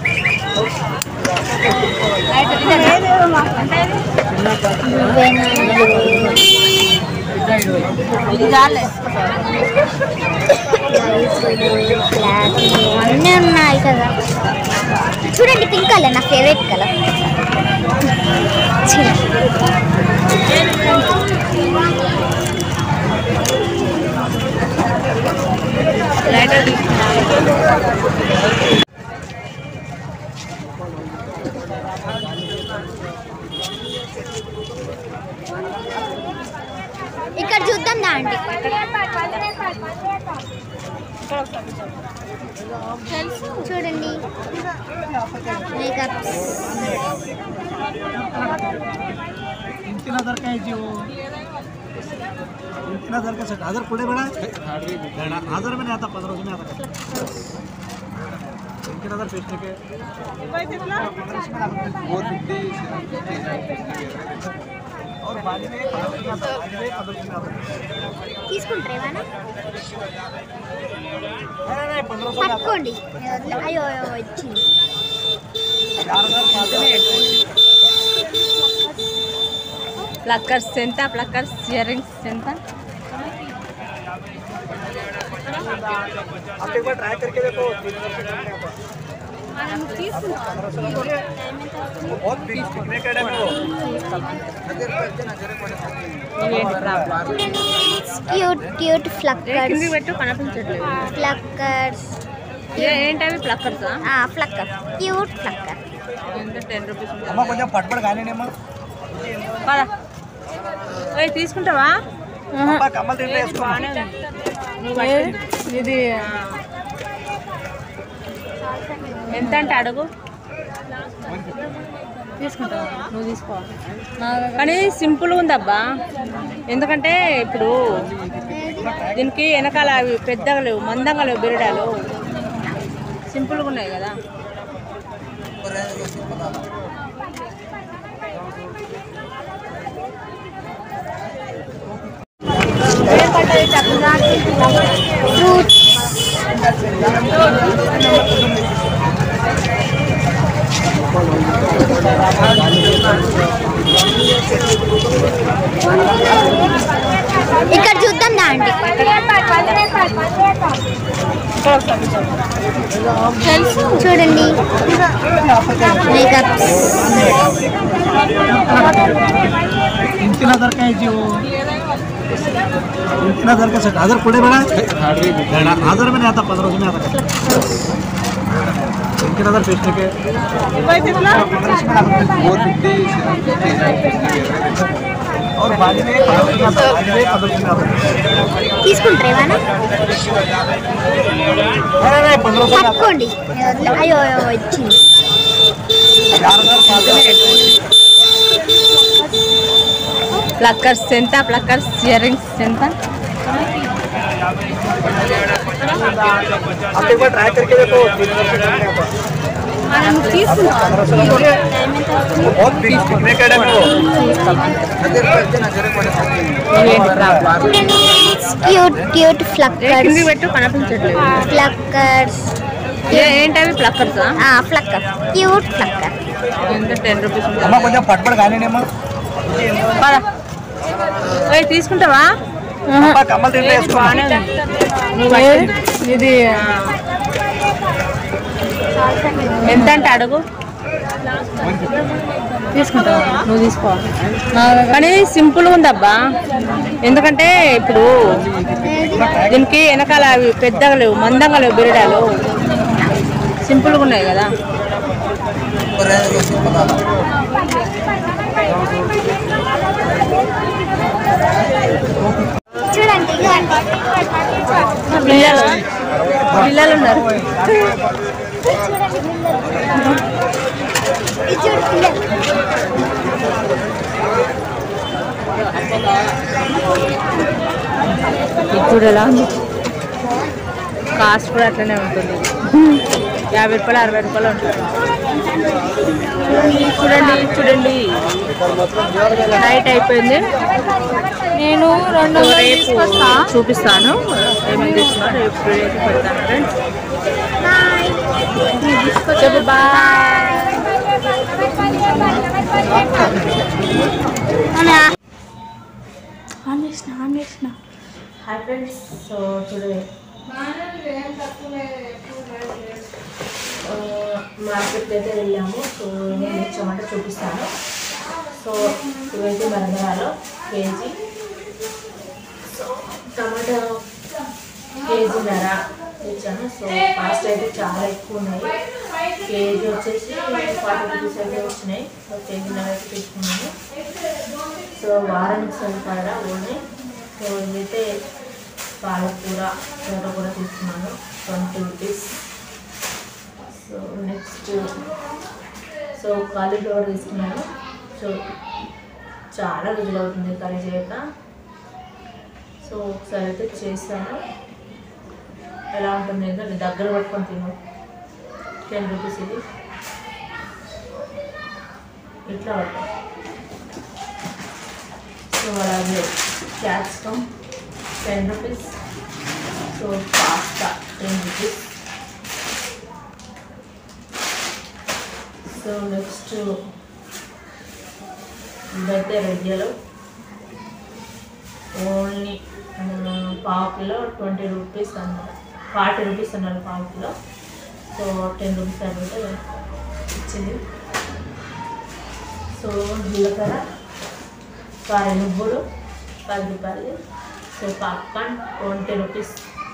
అన్నీ ఉన్నాయి కదా చూడండి పింక్ కలర్ నా ఫేవరెట్ కలర్ ఇక్కడ చూద్దాం దా అండి చూడండి మేకప్స్ तीन हजार का है जी वो तीन हजार का सेट हजार पुढे बेड़ा हजार में नहीं आता पंद्रह सौ में आता तीन हजार पेस्ट के और बाली में पंद्रह सौ में आता बाली में पंद्रह सौ में आता తీసుకుంటారా ఏమైనా नहीं नहीं पंद्रह सौ में आता పట్టుకోండి అయ్యో అయ్యో వచ్చింది चार हजार पाँच हजार ప్లక్కర్స్ ఎంత ప్లక్కర్స్ ఇయర్ రింగ్స్ ఎంత आप एक बार ट्राई करके देखो तीन हजार से कम नहीं आता बहुत बिग बिकने का टाइम है वो ఏంటి ప్రాబ్లం క్యూట్ క్యూట్ ఫ్లక్కర్స్ కిందికి పెట్టు కనిపించట్లేదు ఫ్లక్కర్స్ ఏంటవి ప్లక్కర్సా ఫ్లక్కర్ క్యూట్ ఫ్లక్కర్ ఎంత టెన్ రూపీస్ ఉంటుంది అమ్మ కొంచెం పట్టుబడి కానీ అమ్మా పద ఓయ్ తీసుకుంటావా అమ్మ కమ్మలు తింటే వేసుకో బాగానే ఉంది నువ్వు పట్టు. ఇది ఆ. ఎంత అంటే అడుగు తీసుకుంటావా నువ్వు తీసుకో కానీ సింపుల్గా ఉందబ్బా ఎందుకంటే ఇప్పుడు దీనికి వెనకాల అవి పెద్దగా లేవు మందంగా లేవు బిరడాలు సింపుల్గా ఉన్నాయి కదా ఫ్రూట్స్ ఇక్కడ చూద్దాం దా అండి చూడండి మేకప్స్ इतना दर का है जी वो इतना दर का सेट आदर पड़े बड़ा आदर में नहीं आता पंद्रह सौ में आता इतना दर पेस्ट के फोर फिफ्टी और बाली में बाली में पंद्रह सौ में आता తీసుకుంటారేమా नहीं नहीं पंद्रह सौ का పట్టుకోండి అయ్యో అయ్యో, వచ్చింది चार हजार पाँच हजार ప్లక్కర్స్ ఎంత ప్లక్కర్స్ ఇయర్ రింగ్స్ ఎంత आप एक बार ट्राई करके देखो तीन हजार से कम नहीं आता మనం తీసుకుంటాం बहुत बिकने का टाइम वो క్యూట్ క్యూట్ కింది ఫ్లక్కర్స్ పెట్టు కనిపించట్లేదు ఫ్లక్కర్స్ ఏ- ఏంటవి ప్లక్కర్సా ఫ్లక్కర్ క్యూట్ ఫ్లక్కర్ ఎంత టెన్ రూపీస్ అమ్మ కొంచెం పట్టుబడి కానీ అమ్మా తీసుకుంటావా అమ్మ కమ్మలు తింటే వేసుకో ఇది ఎంత అంటే అడుగు తీసుకుంటావా నువ్వు తీసుకో కానీ సింపుల్గా ఉందబ్బా ఎందుకంటే ఇప్పుడు దీనికి వెనకాల అవి పెద్దగా లేవు మందంగా లేవు బిరడాలు సింపుల్గా ఉన్నాయి కదా చూడండి ఇదిగోండి. పిల్లలు పిల్లలు ఉన్నారు ఇది చూడు పిల్లలు. ఇప్పుడు ఎలా ఉంది కాస్ట్ కూడా అట్లనే ఉంటుంది యాభై రూపాయలు అరవై రూపాయలు ఉంటుంది చూడండి చూడండి నైట్ అయిపోయింది నేను రెండు రేపు చూపిస్తాను ఏమేమి తీసుకున్నా రేపు రేపు పెడతాను ఫ్రెండ్స్ చెప్పు bye hi friends so today మార్కెట్కి అయితే వెళ్ళాము సో ఏం తెచ్చామంటే చూపిస్తాను సో ఇవైతే మరగరాలు కేజీ సో టమాటా కేజీ ధర తెచ్చాను సో కాస్ట్ అయితే చాలా ఎక్కువ ఉన్నాయి కేజీ వచ్చేసి ఫార్టీ రూపీస్ అయితే వచ్చినాయి సో కేజీ ధర అయితే తీసుకున్నాను సో వారానికి సరిపడా ఓన్లీ సో ఇదైతే పాలకూర తోటకూర తీసుకున్నాను twenty rupees so next so cauliflower తీసుకున్నాను సో చాలా రోజులు అవుతుంది కర్రీ చేయక సో ఒకసారి అయితే చేస్తాను ఎలా ఉంటుంది ఏంటంటే దగ్గర పట్టుకొని తిను టెన్ రూపీస్ ఇది ఇట్లా పట్టుకో సో అలాగే capsicum ten rupees so pasta ten rupees so next ఇదైతే రెడ్డిలో ఓన్లీ పావు కిలో ట్వంటీ రూపీస్ అన్నారు ఫార్టీ రూపీస్ అన్నారు పావు కిలో సో టెన్ రూపీస్ అయితే ఇచ్చింది సో జీలకర్ర కాయ నువ్వులు పది రూపాయలు so popcorn twenty rupees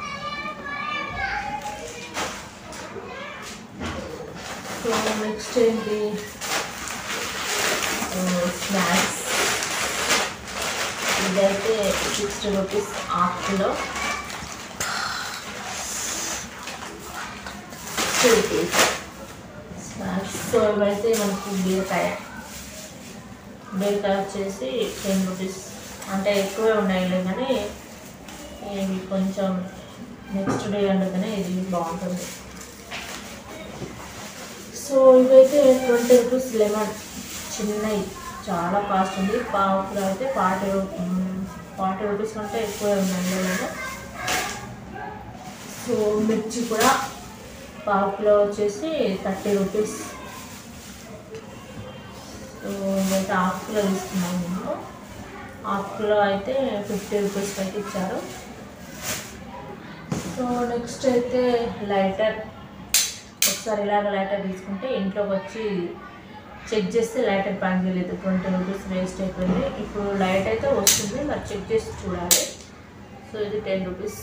so next ఏంటి స్నాక్స్ ఇదైతే sixty rupees half kilo rupees snacks so ఇవైతే మనకు బీరకాయ బీరకాయ వచ్చేసి టెన్ రూపీస్ అంటే ఎక్కువే ఉన్నాయి కానీ ఇవి కొంచెం నెక్స్ట్ డే అందుకనే ఇది బాగుంటుంది సో సో ఇవైతే ట్వంటీ రూపీస్ లెమన్ చిన్నవి చాలా కాస్ట్ ఉంది పావు కిలో అయితే ఫార్టీ ఫార్టీ రూపీస్ కంటే ఎక్కువ ఉందండి నేను సో మిర్చి కూడా పావు కిలో వచ్చేసి థర్టీ రూపీస్ సో ఇదైతే హాఫ్ కిలో తీసుకున్నాను నేను హాఫ్ కిలో అయితే ఫిఫ్టీ రూపీస్కి అయితే ఇచ్చారు సో నెక్స్ట్ అయితే లైటర్ ఒకసారి ఇలాగ లైటర్ తీసుకుంటే ఇంట్లోకి వచ్చి చెక్ చేస్తే లైటర్ పని చేయలేదు ట్వంటీ రూపీస్ వేస్ట్ అయిపోయింది ఇప్పుడు లైట్ అయితే వస్తుంది మరి చెక్ చేసి చూడాలి సో ఇది టెన్ రూపీస్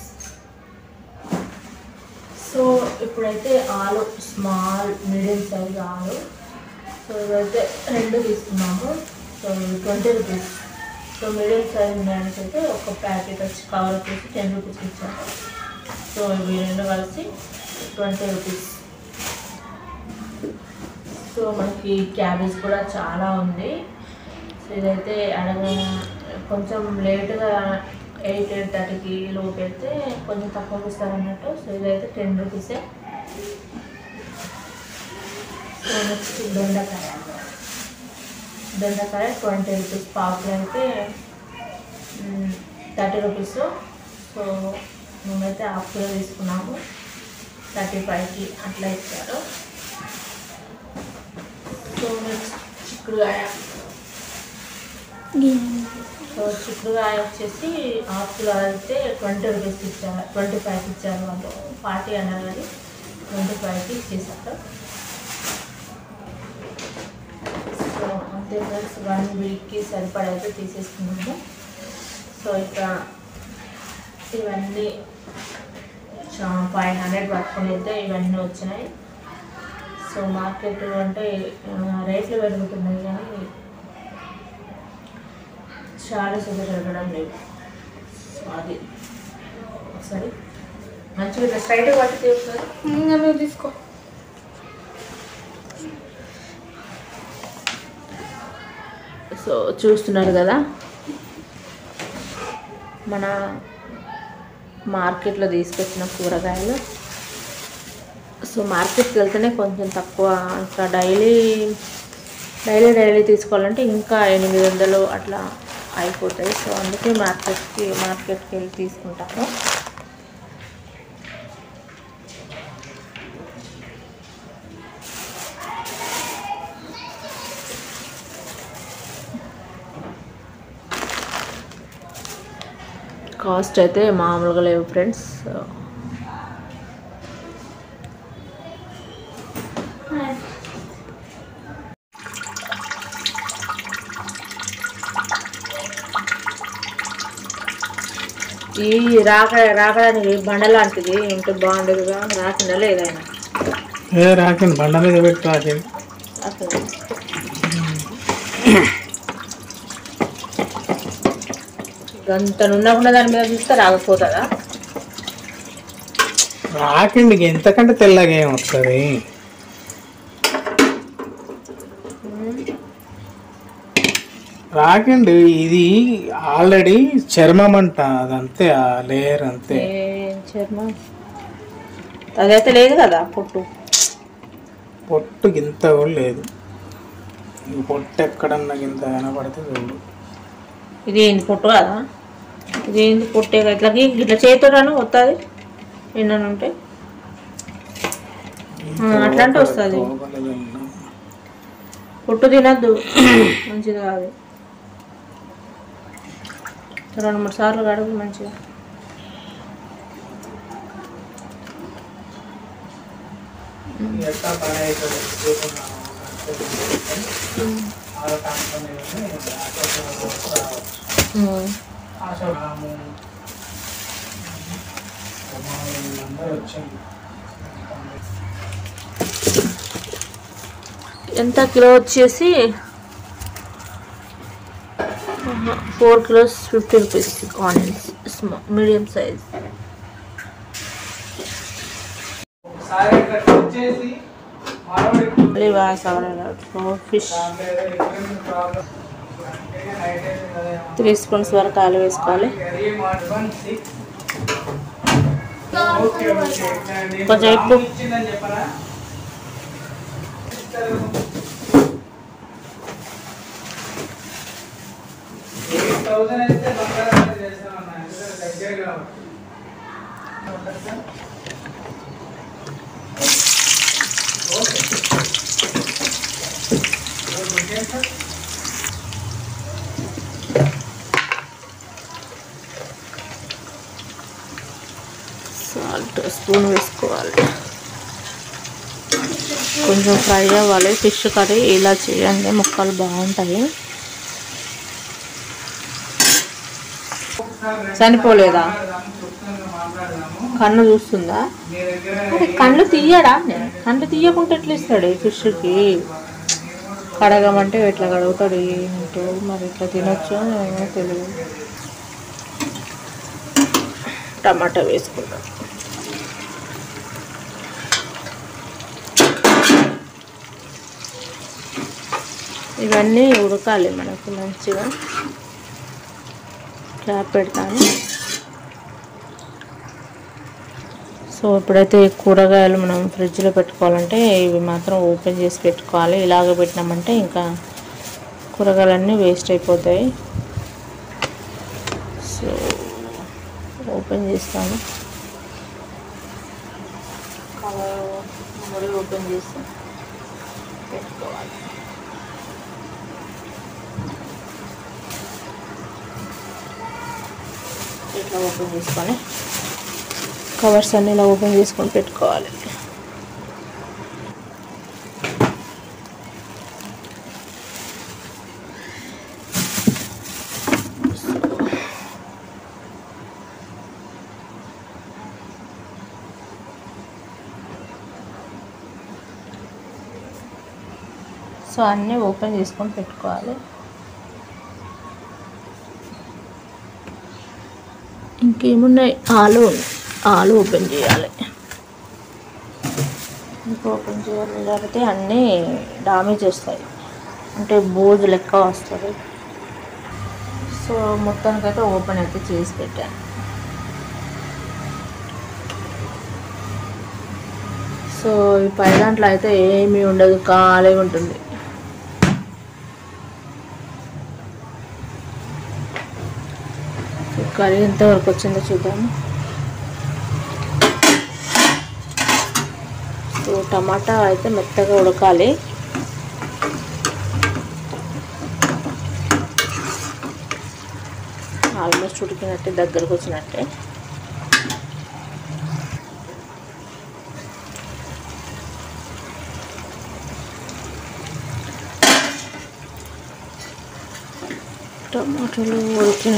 సో ఇప్పుడైతే ఆలు స్మాల్ మీడియం సైజ్ ఆలు సో ఇవైతే రెండు తీసుకున్నాము so twenty rupees so medium size ఉండడానికి అయితే ఒక ప్యాకెట్ వచ్చి కవర్ వచ్చేసి టెన్ రూపీస్ ఇచ్చారు సో ఇవి రెండు కలిసి ట్వంటీ రూపీస్ సో మనకి క్యాబేజ్ కూడా చాలా ఉంది సో ఇదైతే అడగ కొంచెం లేట్గా ఎయిట్ ఎయిట్ థర్టీకి లోపు వెళ్తే కొంచెం తక్కువ ఇస్తారు అన్నట్టు సో ఇదైతే టెన్ రూపీసే సో నెక్స్ట్ దొండకాయ దొండకాయ ట్వంటీ రూపీస్ పావుకి అయితే థర్టీ రూపీస్ సో మేమైతే హాఫ్ కిలో తీసుకున్నాము థర్టీ ఫైవ్కి అట్లా ఇచ్చారు సో నెక్స్ట్ చిక్కుడుకాయ సో చిక్కుడుకాయ వచ్చేసి హాఫ్ కిలో అయితే ట్వంటీ రూపీస్ ఇచ్చారు ట్వంటీ ఫైవ్కి ఇచ్చారు వాళ్ళు ఫార్టీ అన్నారు కానీ ట్వంటీ ఫైవ్కి ఇచ్చేసారు సో అంతే ఫ్రెండ్స్ వన్ వీక్కి సరిపడా అయితే తీసేసుకున్నాము సో ఇక్కడ ఇవన్నీ ఫైవ్ హండ్రెడ్ పట్టుకొని అయితే ఇవన్నీ వచ్చినాయి సో మార్కెట్ అంటే ఆ, రేట్లు పెరుగుతున్నాయి కానీ చార్జెస్ అయితే పెరగడం లేదు సో అది ఒకసారి మంచిగా ఇట్లా స్ట్రైట్గా పట్టి ఒకసారి నువ్వు తీసుకో సో చూస్తున్నారు కదా మన మార్కెట్లో తీసుకొచ్చిన కూరగాయలు సో మార్కెట్కి వెళ్తేనే కొంచెం తక్కువ ఇంకా డైలీ డైలీ డైలీ తీసుకోవాలంటే ఇంకా ఎనిమిది వందలు అట్లా అయిపోతాయి సో అందుకే మార్కెట్కి మార్కెట్కి వెళ్ళి తీసుకుంటాము కాస్ట్ అయితే మామూలుగా లేవు ఫ్రెండ్స్ ఈ రాక రాకడానికి బండ లాంటిది ఉంటే బాగుండేదిగా రాకుండా లేదైనా ఏ రాకండి బండ మీద పెట్టి రాకండి అసలు గంట ఉండకుండా దాని మీద చూస్తే రాకపోతుందా రాకండి ఎంతకంటే తెల్లగా ఏం వస్తుంది రాకండి ఇది ఆల్రెడీ చర్మం అంట అదంతే ఆ లేయర్ అంతే ఏం చర్మం అదైతే లేదు కదా పొట్టు పొట్టు గింత కూడా లేదు ఈ పొట్టు ఎక్కడన్నా గింత కనపడితే చూడు ఇది ఏంది పొట్టు కదా ఇది ఏంది పొట్టే కదా ఇట్లా గీ- ఇట్లా చేతితోటాను వస్తుంది ఎన్న ఉంటే ఆ, అట్లా అంటే వస్తుంది పొట్టు తినద్దు మంచిది కాదు రెండు మూడు సార్లు కడుగు మంచిగా ఎట్లా పని అవుతుంది ఉమ్. ఆశరాము అందరూ వచ్చింది ఎంత కిలో వచ్చేసి four kilos fifty rupees onions small medium size ఒకసారి ఇట్లా కట్ చేసి మానవుడికి మళ్ళీ ఫిష్ ప్రాబ్లం త్రీ స్పూన్స్ వరకు ఆలు వేసుకోవాలి కొంచెం ఎక్కువ ఇచ్చిందని చెప్పరా చేస్తారు ఎయిట్ థౌసండ్ అయితే బంగారం చేస్తామన్నా ఎందుకంటే దగ్గర కాబట్టి సాల్ట్ స్పూన్ వేసుకోవాలి కొంచెం ఫ్రై అవ్వాలి ఫిష్ కర్రీ ఇలా చేయండి ముక్కలు బాగుంటాయి చనిపోలేదా కన్ను చూస్తుందా అరే కళ్ళు తీయడా కళ్ళు తీయకుండా ఎట్లా ఇస్తాడు ఈ ఫిష్కి కడగమంటే ఎట్లా కడుగుతాడు ఏంటో మరి ఇట్లా తినొచ్చో ఏమో తెలియదు టమాటా వేసుకుందాం ఇవన్నీ ఉడకాలి మనకు మంచిగా క్యాప్ పెడతాను సో ఇప్పుడైతే ఈ కూరగాయలు మనం ఫ్రిడ్జ్లో పెట్టుకోవాలంటే ఇవి మాత్రం ఓపెన్ చేసి పెట్టుకోవాలి ఇలాగ పెట్టినామంటే ఇంకా కూరగాయలన్నీ వేస్ట్ అయిపోతాయి సో ఓపెన్ చేస్తాను కవర్ ముడి ఓపెన్ చేసి పెట్టుకోవాలి ఇట్లా ఓపెన్ చేసుకొని కవర్స్ అన్ని ఇలా ఓపెన్ చేసుకొని పెట్టుకోవాలి సో అన్నీ ఓపెన్ చేసుకొని పెట్టుకోవాలి ఇంకేమున్నాయి ఆలు ఉన్నాయి. ఆలు ఓపెన్ చేయాలి ఇంకా ఓపెన్ చేయాలి లేకపోతే అన్నీ డామేజ్ వస్తాయి అంటే బోజు లెక్క వస్తుంది సో మొత్తానికైతే ఓపెన్ అయితే చేసి పెట్టాను సో ఈ పై దాంట్లో అయితే ఏమీ ఉండదు ఖాళీగా ఉంటుంది సో కర్రీ ఎంతవరకు వచ్చిందో చూద్దాము సో టమాటా అయితే మెత్తగా ఉడకాలి ఆల్మోస్ట్ ఉడికినట్టే దగ్గరకు వచ్చినట్టే టమాటాలు ఉడికిన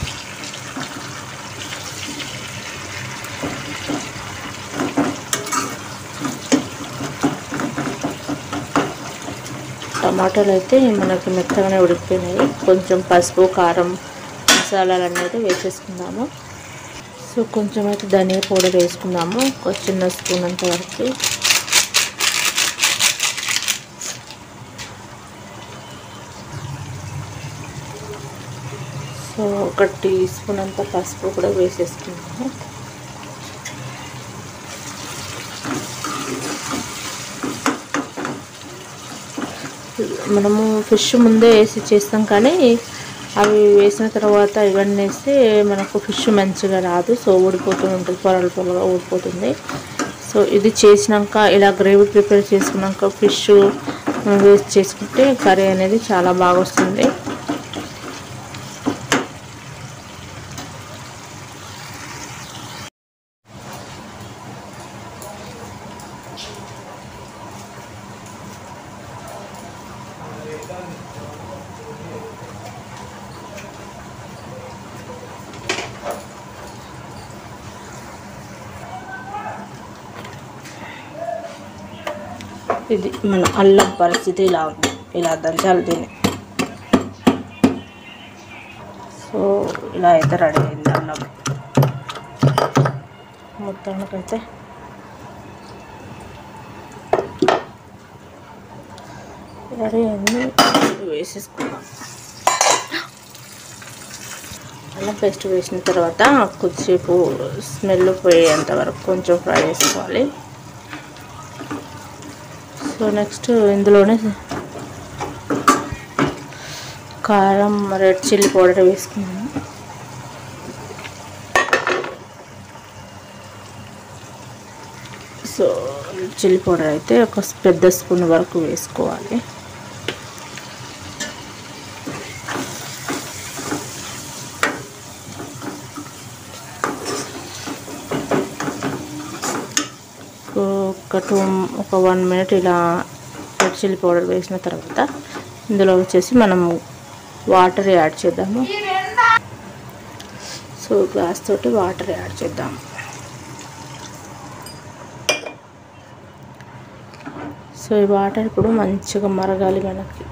టమాటాలు అయితే మనకి మెత్తగానే ఉడికిపోయినాయి కొంచెం పసుపు కారం మసాలాలు అనేది వేసేసుకుందాము సో కొంచెం అయితే ధనియా పౌడర్ వేసుకుందాము ఒక చిన్న స్పూన్ అంత వరకు సో ఒక టీ స్పూన్ అంత పసుపు కూడా వేసేసుకుందాము మనము ఫిష్ ముందే వేసి చేస్తాం కానీ అవి వేసిన తర్వాత ఇవన్నీ వేస్తే మనకు ఫిష్ మంచిగా రాదు సో ఊడిపోతూ ఉంటుంది పొరలు పొరలుగా ఊడిపోతుంది సో ఇది చేసినాక ఇలా గ్రేవీ ప్రిపేర్ చేసుకున్నాక ఫిష్ వేస్ట్ చేసుకుంటే కర్రీ అనేది చాలా బాగా వస్తుంది ఇది మన అల్లం పరిస్థితి ఇలా ఉంది ఇలా దంచాలి దీన్ని సో ఇలా అయితే రెడీ అయింది అల్లం మొత్తానికైతే రెడీ అయింది వేసేసుకున్నాం అల్లం పేస్ట్ వేసిన తర్వాత కొద్దిసేపు స్మెల్ పోయేంత వరకు కొంచెం ఫ్రై చేసుకోవాలి సో సో నెక్స్ట్ ఇందులోనే కారం రెడ్ చిల్లీ పౌడర్ వేసుకున్నాను సో రెడ్ చిల్లీ పౌడర్ అయితే ఒక పెద్ద స్పూన్ వరకు వేసుకోవాలి ఒక టూ ఒక వన్ మినిట్ ఇలా రెడ్ చిల్లీ పౌడర్ వేసిన తర్వాత ఇందులో వచ్చేసి మనం వాటర్ యాడ్ చేద్దాము సో గ్లాస్ తోటి వాటర్ యాడ్ చేద్దాం సో ఈ వాటర్ ఇప్పుడు మంచిగా మరగాలి మనకి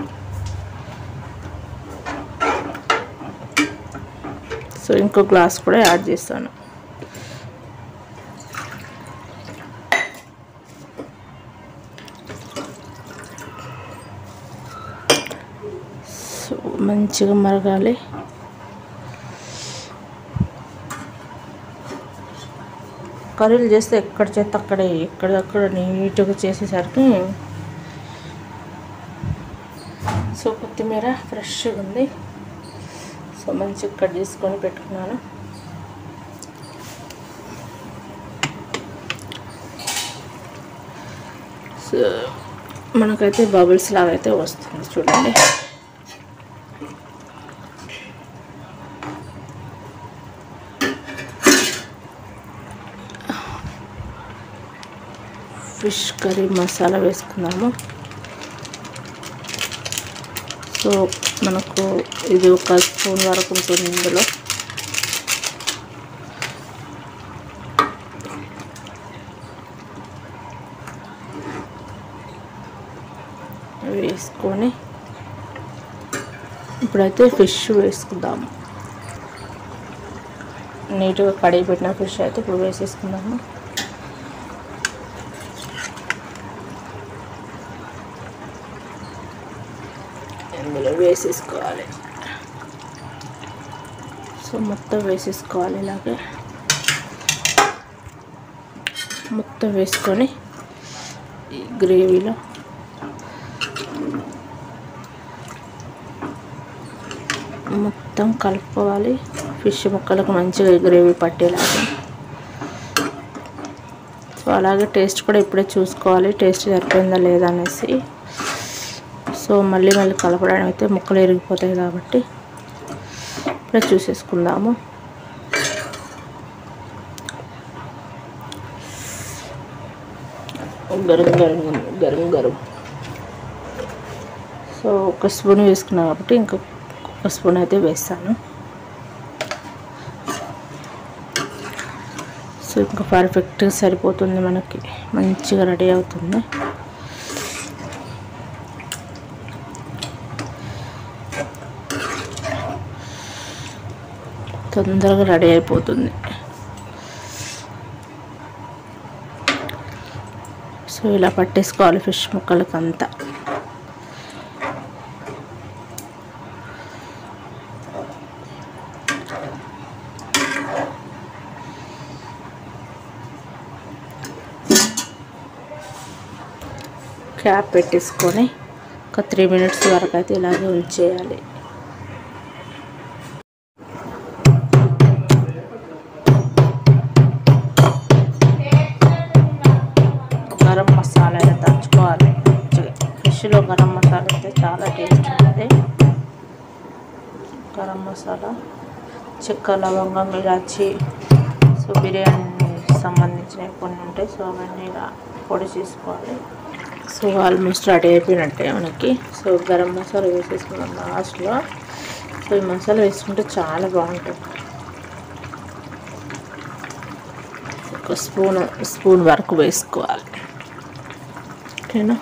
సో ఇంకో గ్లాస్ కూడా యాడ్ చేస్తాను సో మంచిగా మరగాలి కర్రీలు చేస్తే ఎక్కడ చేస్తే అక్కడే ఎక్కడక్కడ నీట్గా చేసేసరికి సో కొత్తిమీర ఫ్రెష్గా ఉంది సో మంచిగా కట్ చేసుకొని పెట్టుకున్నాను సో మనకైతే బబుల్స్ లాగా అయితే వస్తుంది చూడండి ఫిష్ కర్రీ మసాలా వేసుకున్నాము సో మనకు ఇది ఒక స్పూన్ వరకు ఉంటుంది ఇందులో వేసుకొని ఇప్పుడైతే ఫిష్ వేసుకుందాము నీట్గా కడిగి పెట్టిన ఫిష్ అయితే ఇప్పుడు వేసేసుకుందాము ఇందులో వేసేసుకోవాలి సో మొత్తం వేసేసుకోవాలి ఇలాగే మొత్తం వేసుకొని ఈ గ్రేవీలో మొత్తం కలుపుకోవాలి ఫిష్ ముక్కలకు మంచిగా గ్రేవీ పట్టేలాగా సో అలాగే టేస్ట్ కూడా ఇప్పుడే చూసుకోవాలి టేస్ట్ సరిపోయిందా లేదా అనేసి సో మళ్ళీ మళ్ళీ కలపడానికి అయితే ముక్కలు ఎరిగిపోతాయి కాబట్టి ఇప్పుడే చూసేసుకుందాము గరం గరం ఉంది, గరం గరం సో ఒక స్పూన్ వేసుకున్నాం కాబట్టి ఇంకొక ఒక స్పూన్ అయితే వేస్తాను సో ఇంకా పర్ఫెక్ట్గా సరిపోతుంది మనకి మంచిగా రెడీ అవుతుంది తొందరగా రెడీ అయిపోతుంది సో ఇలా పట్టేసుకోవాలి ఫిష్ ముక్కలకి అంతా క్యాప్ పెట్టేసుకొని ఒక త్రీ మినిట్స్ వరకు అయితే ఇలాగే ఉంచేయాలి గరం మసాలా అయితే దంచుకోవాలి మంచిగా ఫిష్లో గరం మసాలా అయితే చాలా టేస్ట్ ఉంటుంది గరం మసాలా చెక్క లవంగం ఇలాచి సో బిర్యానీ సంబంధించినవి కొన్ని ఉంటాయి సో అవన్నీ ఇలా పొడి చేసుకోవాలి సో ఆల్మోస్ట్ రెడీ అయిపోయినట్టే మనకి సో గరం మసాలా వేసేసుకున్నాం లాస్ట్లో సో ఈ మసాలా వేసుకుంటే చాలా బాగుంటుంది ఒక స్పూన్ స్పూన్ వరకు వేసుకోవాలి ఓకేనా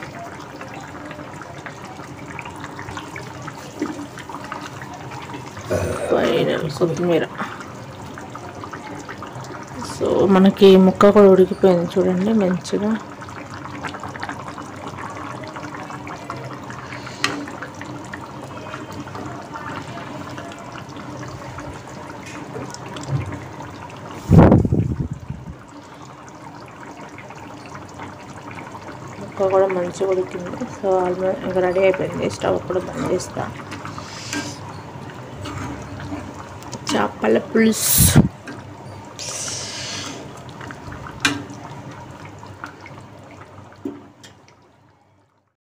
ఫైనల్ కొత్తిమీర సో మనకి ముక్క కూడా ఉడికిపోయింది చూడండి మంచిగా ముక్క ముక్క కూడా మంచిగా ఉడికింది సో ఆల్మోస్ట్ ఇంకా రెడీ అయిపోయింది స్టవ్ కూడా బంద్ చేస్తా చేపల పులుసు